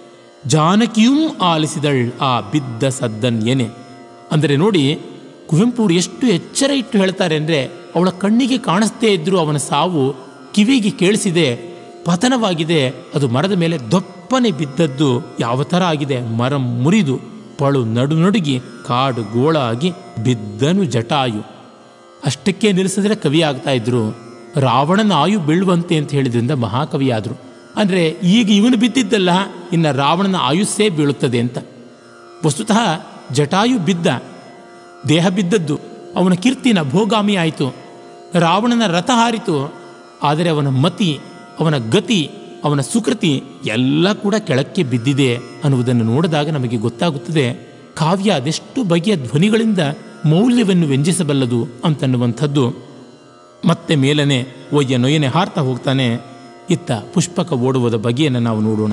ಜಾನಕಿಯೂ ಆಲಿಸಿದಳ್ ಆ ಬಿದ್ದ ಸದ್ದನ್ ಏನೆ ಅಂದರೆ ನೋಡಿ ಕುವೆಂಪು ಎಷ್ಟು ಎಚ್ಚರ ಇಟ್ಟು ಹೇಳ್ತಾರೆ ಅಂದರೆ ಅವಳ ಕಣ್ಣಿಗೆ ಕಾಣಿಸ್ತೇ ಇದ್ರೂ ಅವನ ಸಾವು ಕಿವಿಗೆ ಕೇಳಿಸಿದೆ ಪತನವಾಗಿದೆ ಅದು ಮರದ ಮೇಲೆ ದೊಪ್ಪನೆ ಬಿದ್ದದ್ದು ಯಾವ ಥರ ಆಗಿದೆ ಮರ ಮುರಿದು ಪಳು ನಡು ನಡುಗಿ ಕಾಡು ಗೋಳಾಗಿ ಬಿದ್ದನು ಜಟಾಯು ಅಷ್ಟಕ್ಕೆ ನಿಲ್ಲಿಸಿದ್ರೆ ಕವಿ ಆಗ್ತಾ ಇದ್ರು ರಾವಣನ ಆಯು ಬೀಳುವಂತೆ ಅಂತ ಹೇಳಿದ್ರಿಂದ ಮಹಾಕವಿಯಾದರು ಅಂದರೆ ಈಗ ಇವನು ಬಿದ್ದಿದ್ದಲ್ಲ ಇನ್ನು ರಾವಣನ ಆಯುಸ್ಸೇ ಬೀಳುತ್ತದೆ ಅಂತ ವಸ್ತುತಃ ಜಟಾಯು ಬಿದ್ದ ದೇಹ ಬಿದ್ದದ್ದು ಅವನ ಕೀರ್ತಿನ ಭೋಗಾಮಿ ಆಯಿತು ರಾವಣನ ರಥ ಹಾರಿತು ಆದರೆ ಅವನ ಮತಿ ಅವನ ಗತಿ ಅವನ ಸುಕೃತಿ ಎಲ್ಲ ಕೂಡ ಕೆಳಕ್ಕೆ ಬಿದ್ದಿದೆ ಅನ್ನುವುದನ್ನು ನೋಡಿದಾಗ ನಮಗೆ ಗೊತ್ತಾಗುತ್ತದೆ ಕಾವ್ಯ ಅದೆಷ್ಟು ಬಗೆಯ ಧ್ವನಿಗಳಿಂದ ಮೌಲ್ಯವನ್ನು ವ್ಯಂಜಿಸಬಲ್ಲದು ಅಂತನ್ನುವಂಥದ್ದು ಮತ್ತೆ ಮೇಲನೆ ಒಯ್ಯ ನೊಯ್ಯನೆ ಹಾರ್ತಾ ಹೋಗ್ತಾನೆ ಇತ್ತ ಪುಷ್ಪಕ ಓಡುವುದ ಬಗೆಯನ್ನು ನಾವು ನೋಡೋಣ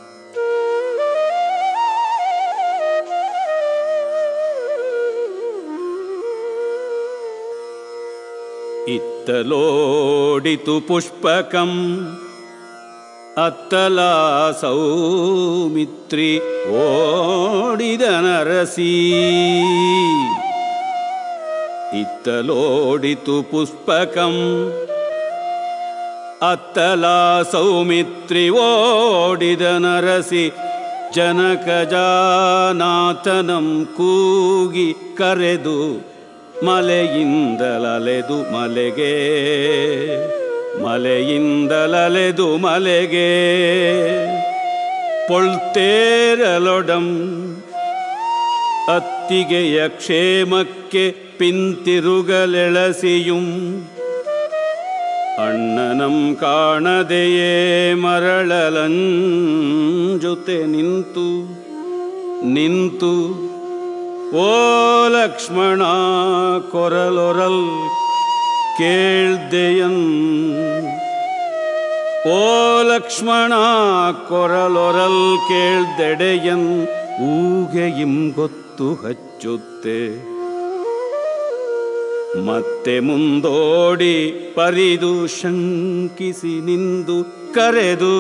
ಇತ್ತಲೋಡಿತು ಪುಷ್ಪಕಂ ಅತ್ತಲಾ ಸೌಮಿತ್ರಿ ಓಡಿದ ನರಸಿ ಇತ್ತಲೋಡಿತು ಪುಷ್ಪಕಂ ಅತ್ತಲಾ ಸೌಮಿತ್ರಿ ಓಡಿದ ನರಸಿ ಜನಕಜಾನಾಥನಂ ಕೂಗಿ ಕರೆದು ಮಲೆಯಿಂದಲಲೆದು ಮಲೆಗೆ ಮಲೆಯಿಂದಲಲೆದು ಮಲೆಗೆ ಪೊಳ್ತೇರಲೊಡಂ ಅತ್ತಿಗೆಯ ಕ್ಷೇಮಕ್ಕೆ ಪಿಂತಿರುಗಲೆಳಸಿಯುಂ ಅಣ್ಣನಂ ಕಾಣದೆಯೇ ಮರಳಲಂಜುತೆ ನಿಂತು ನಿಂತು ಓ ಲಕ್ಷ್ಮಣ ಕೊರಲೊರಲ್ ಕೇಳ್ದೆಯನ್ ಓ ಲಕ್ಷ್ಮಣ ಕೊರಲೊರಲ್ ಕೇಳ್ದೆಡೆಯನ್ ಊಗೆಯಿಂ ಗೊತ್ತು ಹಚ್ಚುತ್ತೆ ಮತ್ತೆ ಮುಂದೋಡಿ ಪರಿದು ಶಂಕಿಸಿ ನಿಂದು ಕರೆದು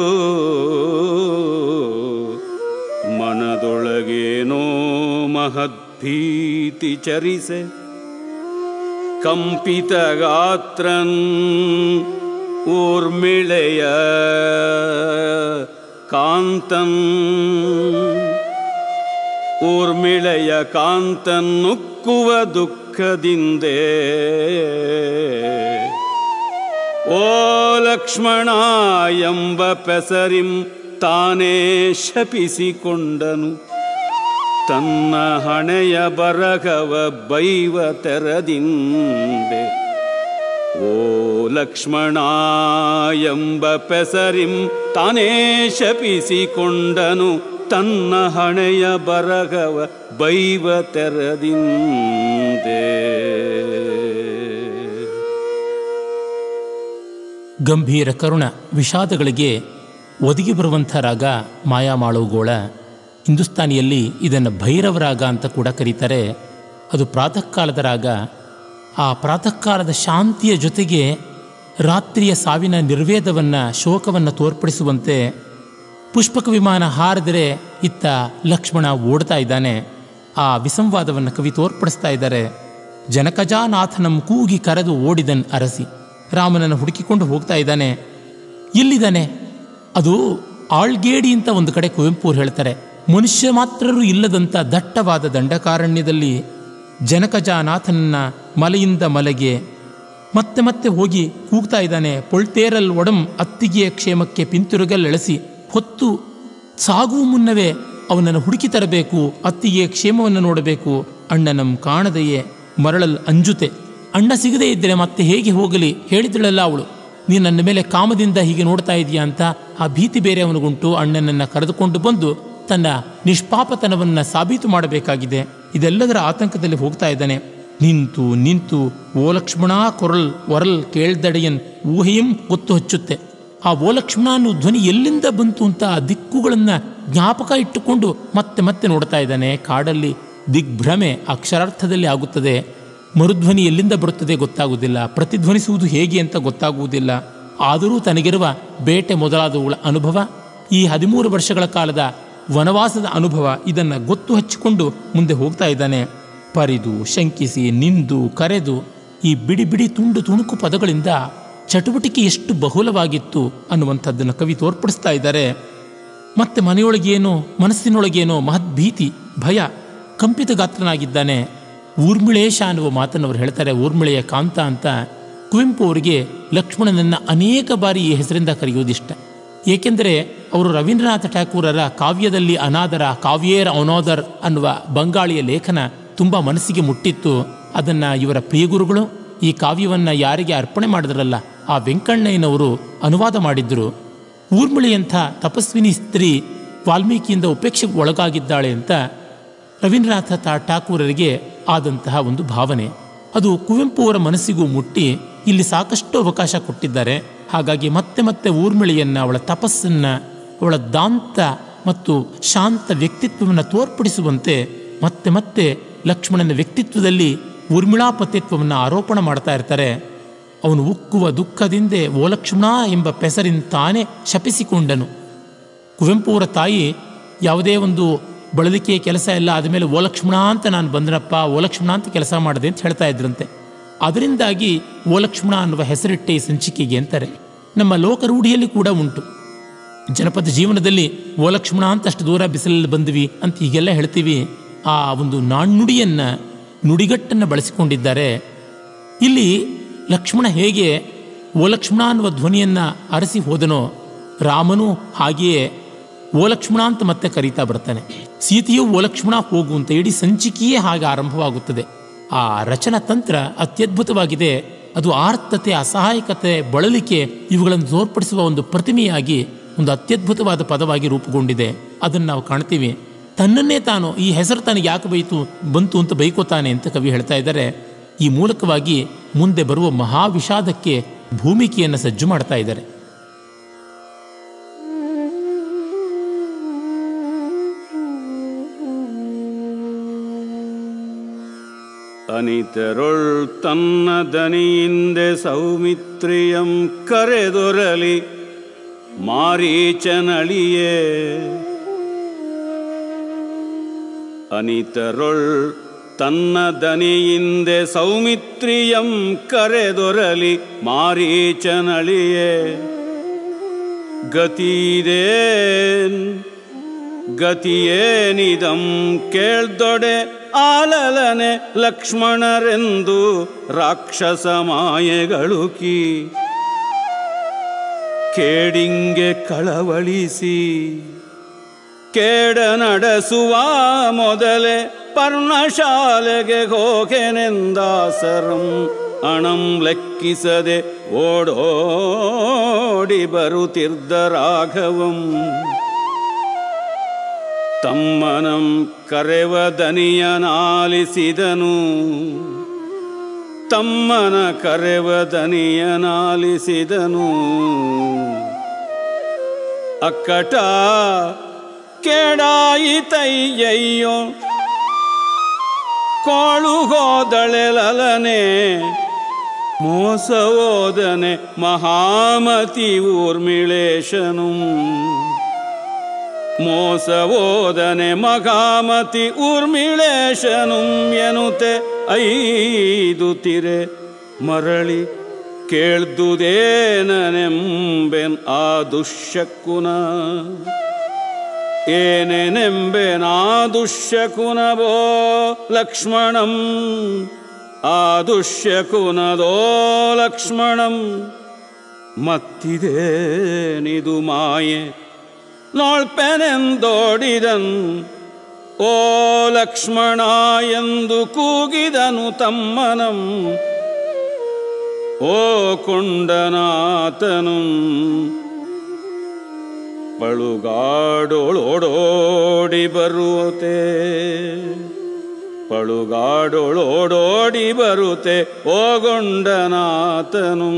ಮನದೊಳಗೇನೋ ಮಹದ್ಭೀತಿ ಚರಿಸೆ ಕಂಪಿತ ಗಾತ್ರನ್ ಊರ್ಮಿಳೆಯ ಕಾಂತನ್ ಊರ್ಮಿಳೆಯ ಕಾಂತನ್ನುಕ್ಕುವ ದುಃಖದಿಂದೇ ಓ ಲಕ್ಷ್ಮಣ ಎಂಬ ಪೆಸರಿಂ ತಾನೇ ಶಪಿಸಿಕೊಂಡನು ತನ್ನ ಹಣೆಯ ಬರಗವ ಬೈವ ತೆರದಿಂದೆ ಓ ಲಕ್ಷ್ಮಣ ಎಂಬ ಪೆಸರಿಂ ತಾನೇ ಶಪಿಸಿಕೊಂಡನು ತನ್ನ ಹಣೆಯ ಬರಗವ ಬೈವ ತೆರದಿಂದೆ ಗಂಭೀರ ಕರುಣ ವಿಷಾದಗಳಿಗೆ ಒದಗಿ ಬರುವಂಥ ರಾಗ ಮಾಯಾಮಾಳುಗೋಳ ಹಿಂದೂಸ್ತಾನಿಯಲ್ಲಿ ಇದನ್ನು ಭೈರವ ರಾಗ ಅಂತ ಕೂಡ ಕರೀತಾರೆ ಅದು ಪ್ರಾತಃ ಕಾಲದ ರಾಗ ಆ ಪ್ರಾತಃ ಕಾಲದ ಶಾಂತಿಯ ಜೊತೆಗೆ ರಾತ್ರಿಯ ಸಾವಿನ ನಿರ್ವೇದವನ್ನು ಶೋಕವನ್ನು ತೋರ್ಪಡಿಸುವಂತೆ ಪುಷ್ಪಕ ವಿಮಾನ ಹಾರಿದರೆ ಇತ್ತ ಲಕ್ಷ್ಮಣ ಓಡ್ತಾ ಇದ್ದಾನೆ ಆ ವಿಸಂವಾದವನ್ನು ಕವಿ ತೋರ್ಪಡಿಸ್ತಾ ಇದ್ದಾರೆ ಜನಕಜಾನಾಥನಂ ಕೂಗಿ ಕರೆದು ಓಡಿದನ್ ಅರಸಿ ರಾಮನನ್ನು ಹುಡುಕಿಕೊಂಡು ಹೋಗ್ತಾ ಇದ್ದಾನೆ ಎಲ್ಲಿದ್ದಾನೆ ಅದು ಆಳ್ಗೇಡಿ ಅಂತ ಒಂದು ಕಡೆ ಕುವೆಂಪು ಅವ್ರು ಹೇಳ್ತಾರೆ ಮನುಷ್ಯ ಮಾತ್ರರು ಇಲ್ಲದಂಥ ದಟ್ಟವಾದ ದಂಡಕಾರಣ್ಯದಲ್ಲಿ ಜನಕಜಾನಾಥನನ್ನ ಮಲೆಯಿಂದ ಮಲೆಗೆ ಮತ್ತೆ ಮತ್ತೆ ಹೋಗಿ ಕೂಗ್ತಾ ಇದ್ದಾನೆ ಪೊಳ್ತೇರಲ್ ಒಡಂ ಅತ್ತಿಗೆಯ ಕ್ಷೇಮಕ್ಕೆ ಪಿಂತಿರುಗಲ್ಲೆಳಸಿ ಹೊತ್ತು ಸಾಗುವ ಮುನ್ನವೇ ಅವನನ್ನು ಹುಡುಕಿ ತರಬೇಕು ಅತ್ತಿಗೆಯ ಕ್ಷೇಮವನ್ನು ನೋಡಬೇಕು ಅಣ್ಣನಂ ಕಾಣದೆಯೇ ಮರಳಲ್ ಅಂಜುತೆ ಅಣ್ಣ ಸಿಗದೇ ಇದ್ದರೆ ಮತ್ತೆ ಹೇಗೆ ಹೋಗಲಿ ಹೇಳಿದಳಲ್ಲ ಅವಳು ನೀನು ನನ್ನ ಮೇಲೆ ಕಾಮದಿಂದ ಹೀಗೆ ನೋಡ್ತಾ ಇದೀಯಾ ಅಂತ ಆ ಭೀತಿ ಬೇರೆ ಅವನಿಗುಂಟು ಅಣ್ಣನನ್ನು ಕರೆದುಕೊಂಡು ಬಂದು ತನ್ನ ನಿಷ್ಪಾಪತನವನ್ನು ಸಾಬೀತು ಮಾಡಬೇಕಾಗಿದೆ ಇದೆಲ್ಲದರ ಆತಂಕದಲ್ಲಿ ಹೋಗ್ತಾ ಇದ್ದಾನೆ ನಿಂತು ನಿಂತು ಓ ಲಕ್ಷ್ಮಣ ಕೊರಲ್ ಒರಲ್ ಕೇಳ್ದಡೆಯನ್ ಊಹೆಯಂ ಗೊತ್ತು ಹಚ್ಚುತ್ತೆ ಆ ಓ ಲಕ್ಷ್ಮಣ ಅನ್ನೋ ಧ್ವನಿ ಎಲ್ಲಿಂದ ಬಂತು ಅಂತ ಆ ದಿಕ್ಕುಗಳನ್ನು ಜ್ಞಾಪಕ ಇಟ್ಟುಕೊಂಡು ಮತ್ತೆ ಮತ್ತೆ ನೋಡ್ತಾ ಇದ್ದಾನೆ ಕಾಡಲ್ಲಿ ದಿಗ್ಭ್ರಮೆ ಅಕ್ಷರಾರ್ಥದಲ್ಲಿ ಆಗುತ್ತದೆ ಮರುಧ್ವನಿ ಎಲ್ಲಿಂದ ಬರುತ್ತದೆ ಗೊತ್ತಾಗುವುದಿಲ್ಲ ಪ್ರತಿಧ್ವನಿಸುವುದು ಹೇಗೆ ಅಂತ ಗೊತ್ತಾಗುವುದಿಲ್ಲ ಆದರೂ ತನಗಿರುವ ಬೇಟೆ ಮೊದಲಾದವುಗಳ ಅನುಭವ ಈ ಹದಿಮೂರು ವರ್ಷಗಳ ಕಾಲದ ವನವಾಸದ ಅನುಭವ ಇದನ್ನು ಗೊತ್ತು ಹಚ್ಚಿಕೊಂಡು ಮುಂದೆ ಹೋಗ್ತಾ ಇದ್ದಾನೆ ಪರಿದು ಶಂಕಿಸಿ ನಿಂದು ಕರೆದು ಈ ಬಿಡಿ ಬಿಡಿ ತುಂಡು ತುಣುಕು ಪದಗಳಿಂದ ಚಟುವಟಿಕೆ ಎಷ್ಟು ಬಹುಲವಾಗಿತ್ತು ಅನ್ನುವಂಥದ್ದನ್ನು ಕವಿ ತೋರ್ಪಡಿಸ್ತಾ ಇದ್ದಾರೆ ಮತ್ತೆ ಮನೆಯೊಳಗೇನೋ ಮನಸ್ಸಿನೊಳಗೇನೋ ಮಹದ್ಭೀತಿ ಭಯ ಕಂಪಿತ ಗಾತ್ರನಾಗಿದ್ದಾನೆ ಊರ್ಮಿಳೇಶ ಅನ್ನುವ ಮಾತನ್ನು ಅವರು ಹೇಳ್ತಾರೆ ಊರ್ಮಿಳೆಯ ಕಾಂತ ಅಂತ ಕುವೆಂಪು ಅವರಿಗೆ ಲಕ್ಷ್ಮಣನನ್ನ ಅನೇಕ ಬಾರಿ ಈ ಹೆಸರಿಂದ ಕರೆಯುವುದಿಷ್ಟ ಏಕೆಂದರೆ ಅವರು ರವೀಂದ್ರನಾಥ ಠಾಕೂರರ ಕಾವ್ಯದಲ್ಲಿ ಅನಾದರ ಕಾವ್ಯೇರ ಅನಾದರ್ ಅನ್ನುವ ಬಂಗಾಳಿಯ ಲೇಖನ ತುಂಬ ಮನಸ್ಸಿಗೆ ಮುಟ್ಟಿತ್ತು ಅದನ್ನು ಇವರ ಪ್ರಿಯಗುರುಗಳು ಈ ಕಾವ್ಯವನ್ನು ಯಾರಿಗೆ ಅರ್ಪಣೆ ಮಾಡಿದ್ರಲ್ಲ ಆ ವೆಂಕಣ್ಣಯ್ಯನವರು ಅನುವಾದ ಮಾಡಿದ್ರು ಊರ್ಮಿಳೆಯಂಥ ತಪಸ್ವಿನಿ ಸ್ತ್ರೀ ವಾಲ್ಮೀಕಿಯಿಂದ ಉಪೇಕ್ಷೆಗೆ ಒಳಗಾಗಿದ್ದಾಳೆ ಅಂತ ರವೀಂದ್ರನಾಥ ತಾ- ಠಾಕೂರರಿಗೆ ಆದಂತಹ ಒಂದು ಭಾವನೆ ಅದು ಕುವೆಂಪು ಅವರ ಮನಸ್ಸಿಗೂ ಮುಟ್ಟಿ ಇಲ್ಲಿ ಸಾಕಷ್ಟು ಅವಕಾಶ ಕೊಟ್ಟಿದ್ದಾರೆ ಹಾಗಾಗಿ ಮತ್ತೆ ಮತ್ತೆ ಊರ್ಮಿಳೆಯನ್ನು ಅವಳ ತಪಸ್ಸನ್ನು ಅವಳ ದಾಂತ ಮತ್ತು ಶಾಂತ ವ್ಯಕ್ತಿತ್ವವನ್ನು ತೋರ್ಪಡಿಸುವಂತೆ ಮತ್ತೆ ಮತ್ತೆ ಲಕ್ಷ್ಮಣನ ವ್ಯಕ್ತಿತ್ವದಲ್ಲಿ ಊರ್ಮಿಳಾಪತಿತ್ವವನ್ನು ಆರೋಪಣ ಮಾಡ್ತಾ ಇರ್ತಾರೆ ಅವನು ಉಕ್ಕುವ ದುಃಖದಿಂದೆ ಓ ಲಕ್ಷ್ಮಣ ಎಂಬ ಪೆಸರಿಂತಾನೇ ಶಪಿಸಿಕೊಂಡನು ಕುವೆಂಪು ಅವರ ತಾಯಿ ಯಾವುದೇ ಒಂದು ಬಳಲಿಕೆಯ ಕೆಲಸ ಎಲ್ಲ ಆದಮೇಲೆ ಓ ಲಕ್ಷ್ಮಣ ಅಂತ ನಾನು ಬಂದನಪ್ಪ ಓ ಲಕ್ಷ್ಮಣ ಅಂತ ಕೆಲಸ ಮಾಡಿದೆ ಅಂತ ಹೇಳ್ತಾ ಇದ್ರಂತೆ ಅದರಿಂದಾಗಿ ಓ ಲಕ್ಷ್ಮಣ ಅನ್ನುವ ಹೆಸರಿಟ್ಟೆ ಈ ಸಂಚಿಕೆಗೆ ಅಂತಾರೆ ನಮ್ಮ ಲೋಕರೂಢಿಯಲ್ಲಿ ಕೂಡ ಉಂಟು ಜನಪದ ಜೀವನದಲ್ಲಿ ಓ ಲಕ್ಷ್ಮಣ ಅಂತ ಅಷ್ಟು ದೂರ ಬಿಸಿಲಲ್ಲಿ ಬಂದ್ವಿ ಅಂತ ಹೀಗೆಲ್ಲ ಹೇಳ್ತೀವಿ ಆ ಒಂದು ನಾಣ್ಣುಡಿಯನ್ನು ನುಡಿಗಟ್ಟನ್ನು ಬಳಸಿಕೊಂಡಿದ್ದಾರೆ ಇಲ್ಲಿ ಲಕ್ಷ್ಮಣ ಹೇಗೆ ಓ ಲಕ್ಷ್ಮಣ ಅನ್ನುವ ಧ್ವನಿಯನ್ನು ಅರಸಿ ಹೋದನೋ ರಾಮನು ಹಾಗೆಯೇ ಓ ಲಕ್ಷ್ಮಣ ಅಂತ ಮತ್ತೆ ಕರೀತಾ ಬರ್ತಾನೆ ಸೀತೆಯು ಓ ಲಕ್ಷ್ಮಣ ಹೋಗು ಅಂತ ಇಡೀ ಸಂಚಿಕೆಯೇ ಹಾಗೆ ಆರಂಭವಾಗುತ್ತದೆ ಆ ರಚನಾ ತಂತ್ರ ಅತ್ಯದ್ಭುತವಾಗಿದೆ ಅದು ಆರ್ತತೆ ಅಸಹಾಯಕತೆ ಬಳಲಿಕೆ ಇವುಗಳನ್ನು ತೋರ್ಪಡಿಸುವ ಒಂದು ಪ್ರತಿಮೆಯಾಗಿ ಒಂದು ಅತ್ಯದ್ಭುತವಾದ ಪದವಾಗಿ ರೂಪುಗೊಂಡಿದೆ ಅದನ್ನು ನಾವು ಕಾಣ್ತೀವಿ ತನ್ನನ್ನೇ ತಾನು ಈ ಹೆಸರು ತನಗೆ ಯಾಕೆ ಬೈತು ಬಂತು ಅಂತ ಬೈಕೋತಾನೆ ಅಂತ ಕವಿ ಹೇಳ್ತಾ ಇದ್ದಾರೆ ಈ ಮೂಲಕವಾಗಿ ಮುಂದೆ ಬರುವ ಮಹಾವಿಷಾದಕ್ಕೆ ಭೂಮಿಕೆಯನ್ನು ಸಜ್ಜು ಮಾಡ್ತಾ ಇದ್ದಾರೆ ಅನಿತರೊಳ್ ತನ್ನ ದನಿಯಿಂದೆ ಸೌಮಿತ್ರಿಯಂ ಕರೆದೊರಲಿ ಮಾರೀಚನಳಿಯೇ ಅನಿತರೊಳ್ ತನ್ನ ದನಿಯಿಂದೆ ಸೌಮಿತ್ರಿಯಂ ಕರೆದೊರಲಿ ಮಾರೀಚನಳಿಯೇ ಗತಿದೇನ್ ಗತಿಯೇನಿದಂ ಕೇಳ್ದೊಡೆ ಆಲಲನೆ ಲಕ್ಷ್ಮಣರೆಂದು ರಾಕ್ಷಸ ಮಾಯೆಗಳುಕಿ ಕೇಡಿಂಗೆ ಕಳವಳಿಸಿ ಕೇಡ ನಡೆಸುವ ಮೊದಲೇ ಪರ್ಣಶಾಲೆಗೆ ಹೋಗೆನೆಂದಾಸರಂ ಅಣಂ ಲೆಕ್ಕಿಸದೆ ಓಡೋಡಿ ಬರುತ್ತಿದ್ದ ರಾಘವಂ ತಮ್ಮನಂ ಕರೆವ ದನಿಯನಾಲಿಸಿದನು ತಮ್ಮನ ಕರೆವ ದನಿಯನಾಲಿಸಿದನು ಅಕ್ಕಟ ಕೇಡಾಯಿತಯ್ಯಯ್ಯೋ ಕೋಳುಗೋದಳೆಲನೆ ಮೋಸವೋದನೆ ಮಹಾಮತಿ ಊರ್ಮಿಳೇಶನು ಮೋಸವೋದನೆ ಮಗಾಮತಿ ಊರ್ಮಿಳೇಶನು ಎನುತೆ ಐದು ತಿರೆ ಮರಳಿ ಕೇಳ್ದುದೇನೆಂಬೆನ್ ಆ ದುಶ್ಶಕುನ ಏನೇನೆಂಬೆನ್ ಆ ದುಶ್ಶಕುನವೋ ಲಕ್ಷ್ಮಣಂ ಆ ದುಶ್ಶಕುನದೋ ಲಕ್ಷ್ಮಣಂ ಮತ್ತಿದೇನಿದು ಮಾಯೆ ನೋಳ್ಪೆನೆಂದೋಡಿದನ್ ಓ ಲಕ್ಷ್ಮಣ ಎಂದು ಕೂಗಿದನು ತಮ್ಮನಂ ಓ ಕೊಂಡನಾಥನು ಪಳುಗಾಡೋಳೋಡೋಡಿ ಬರುವತೆ ಪಳುಗಾಡೋಳೋಡೋಡಿ ಬರುತೆ ಓ ಗೊಂಡನಾಥನು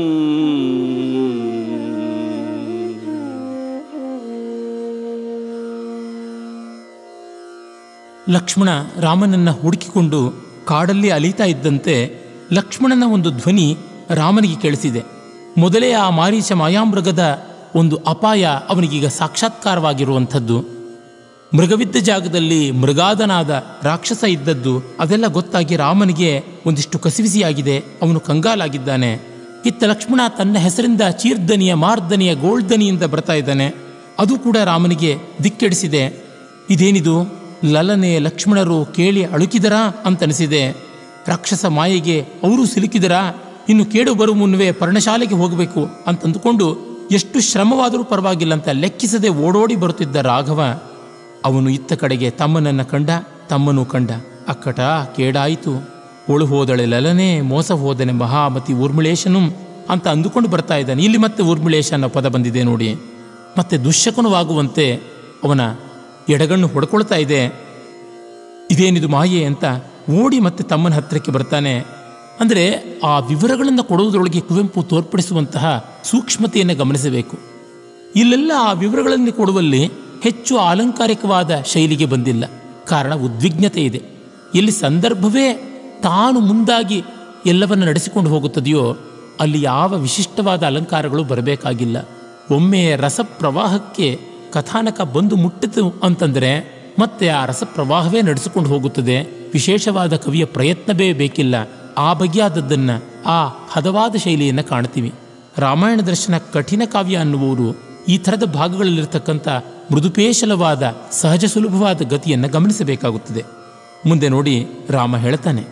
ಲಕ್ಷ್ಮಣ ರಾಮನನ್ನ ಹುಡುಕಿಕೊಂಡು ಕಾಡಲ್ಲಿ ಅಲೀತಾ ಇದ್ದಂತೆ ಲಕ್ಷ್ಮಣನ ಒಂದು ಧ್ವನಿ ರಾಮನಿಗೆ ಕೇಳಿಸಿದೆ ಮೊದಲೇ ಆ ಮಾರೀಚ ಮಾಯಾಮೃಗದ ಒಂದು ಅಪಾಯ ಅವನಿಗೀಗ ಸಾಕ್ಷಾತ್ಕಾರವಾಗಿರುವಂಥದ್ದು ಮೃಗವಿದ್ದ ಜಾಗದಲ್ಲಿ ಮೃಗಾದನಾದ ರಾಕ್ಷಸ ಇದ್ದದ್ದು ಅದೆಲ್ಲ ಗೊತ್ತಾಗಿ ರಾಮನಿಗೆ ಒಂದಿಷ್ಟು ಕಸಿವಿಸಿಯಾಗಿದೆ ಅವನು ಕಂಗಾಲಾಗಿದ್ದಾನೆ ಇತ್ತ ಲಕ್ಷ್ಮಣ ತನ್ನ ಹೆಸರಿಂದ ಚೀರ್ದನಿಯ ಮಾರ್ದನಿಯ ಗೋಳ್ದನಿಯಿಂದ ಬರ್ತಾ ಇದ್ದಾನೆ ಅದು ಕೂಡ ರಾಮನಿಗೆ ದಿಕ್ಕೆಡಿಸಿದೆ ಇದೇನಿದು ಲಲನೆ ಲಕ್ಷ್ಮಣರು ಕೇಳಿ ಅಳುಕಿದರಾ ಅಂತನಿಸಿದೆ ರಾಕ್ಷಸ ಮಾಯೆಗೆ ಅವರು ಸಿಲುಕಿದರಾ ಇನ್ನು ಕೇಡು ಬರುವ ಮುನ್ನವೇ ಪರ್ಣಶಾಲೆಗೆ ಹೋಗಬೇಕು ಅಂತ ಅಂದುಕೊಂಡು ಎಷ್ಟು ಶ್ರಮವಾದರೂ ಪರವಾಗಿಲ್ಲ ಅಂತ ಲೆಕ್ಕಿಸದೆ ಓಡೋಡಿ ಬರುತ್ತಿದ್ದ ರಾಘವ ಅವನು ಇತ್ತ ಕಡೆಗೆ ತಮ್ಮನನ್ನ ಕಂಡ ತಮ್ಮನೂ ಕಂಡ ಅಕ್ಕಟ ಕೇಡಾಯಿತು ಉಳು ಹೋದಳೆ ಲಲನೆ ಮೋಸ ಹೋದನೆ ಮಹಾಮತಿ ಊರ್ಮಿಳೇಶನು ಅಂತ ಅಂದುಕೊಂಡು ಬರ್ತಾ ಇದ್ದಾನೆ ಇಲ್ಲಿ ಮತ್ತೆ ಊರ್ಮಿಳೇಶ ಅನ್ನೋ ಪದ ಬಂದಿದೆ ನೋಡಿ ಮತ್ತೆ ದುಶ್ಶಕನವಾಗುವಂತೆ ಅವನ ಎಡಗಣ್ಣು ಹೊಡ್ಕೊಳ್ತಾ ಇದೆ ಇದೇನಿದು ಮಾಯೆ ಅಂತ ಓಡಿ ಮತ್ತೆ ತಮ್ಮನ ಹತ್ತಿರಕ್ಕೆ ಬರ್ತಾನೆ ಅಂದರೆ ಆ ವಿವರಗಳನ್ನು ಕೊಡುವುದರೊಳಗೆ ಕುವೆಂಪು ತೋರ್ಪಡಿಸುವಂತಹ ಸೂಕ್ಷ್ಮತೆಯನ್ನು ಗಮನಿಸಬೇಕು ಇಲ್ಲೆಲ್ಲ ಆ ವಿವರಗಳನ್ನು ಕೊಡುವಲ್ಲಿ ಹೆಚ್ಚು ಅಲಂಕಾರಿಕವಾದ ಶೈಲಿಗೆ ಬಂದಿಲ್ಲ ಕಾರಣ ಉದ್ವಿಗ್ನತೆ ಇದೆ ಎಲ್ಲಿ ಸಂದರ್ಭವೇ ತಾನು ಮುಂದಾಗಿ ಎಲ್ಲವನ್ನು ನಡೆಸಿಕೊಂಡು ಹೋಗುತ್ತದೆಯೋ ಅಲ್ಲಿ ಯಾವ ವಿಶಿಷ್ಟವಾದ ಅಲಂಕಾರಗಳು ಬರಬೇಕಾಗಿಲ್ಲ ಒಮ್ಮೆ ರಸಪ್ರವಾಹಕ್ಕೆ ಕಥಾನಕ ಬಂದು ಮುಟ್ಟಿತು ಅಂತಂದರೆ ಮತ್ತೆ ಆ ರಸಪ್ರವಾಹವೇ ನಡೆಸಿಕೊಂಡು ಹೋಗುತ್ತದೆ ವಿಶೇಷವಾದ ಕವಿಯ ಪ್ರಯತ್ನವೇ ಬೇಕಿಲ್ಲ ಆ ಬಗೆಯಾದದ್ದನ್ನು ಆ ಹದವಾದ ಶೈಲಿಯನ್ನು ಕಾಣ್ತೀವಿ ರಾಮಾಯಣ ದರ್ಶನ ಕಠಿಣ ಕಾವ್ಯ ಅನ್ನುವರು ಈ ಥರದ ಭಾಗಗಳಲ್ಲಿರ್ತಕ್ಕಂಥ ಮೃದುಪೇಶಲವಾದ ಸಹಜ ಸುಲಭವಾದ ಗತಿಯನ್ನು ಗಮನಿಸಬೇಕಾಗುತ್ತದೆ ಮುಂದೆ ನೋಡಿ ರಾಮ ಹೇಳ್ತಾನೆ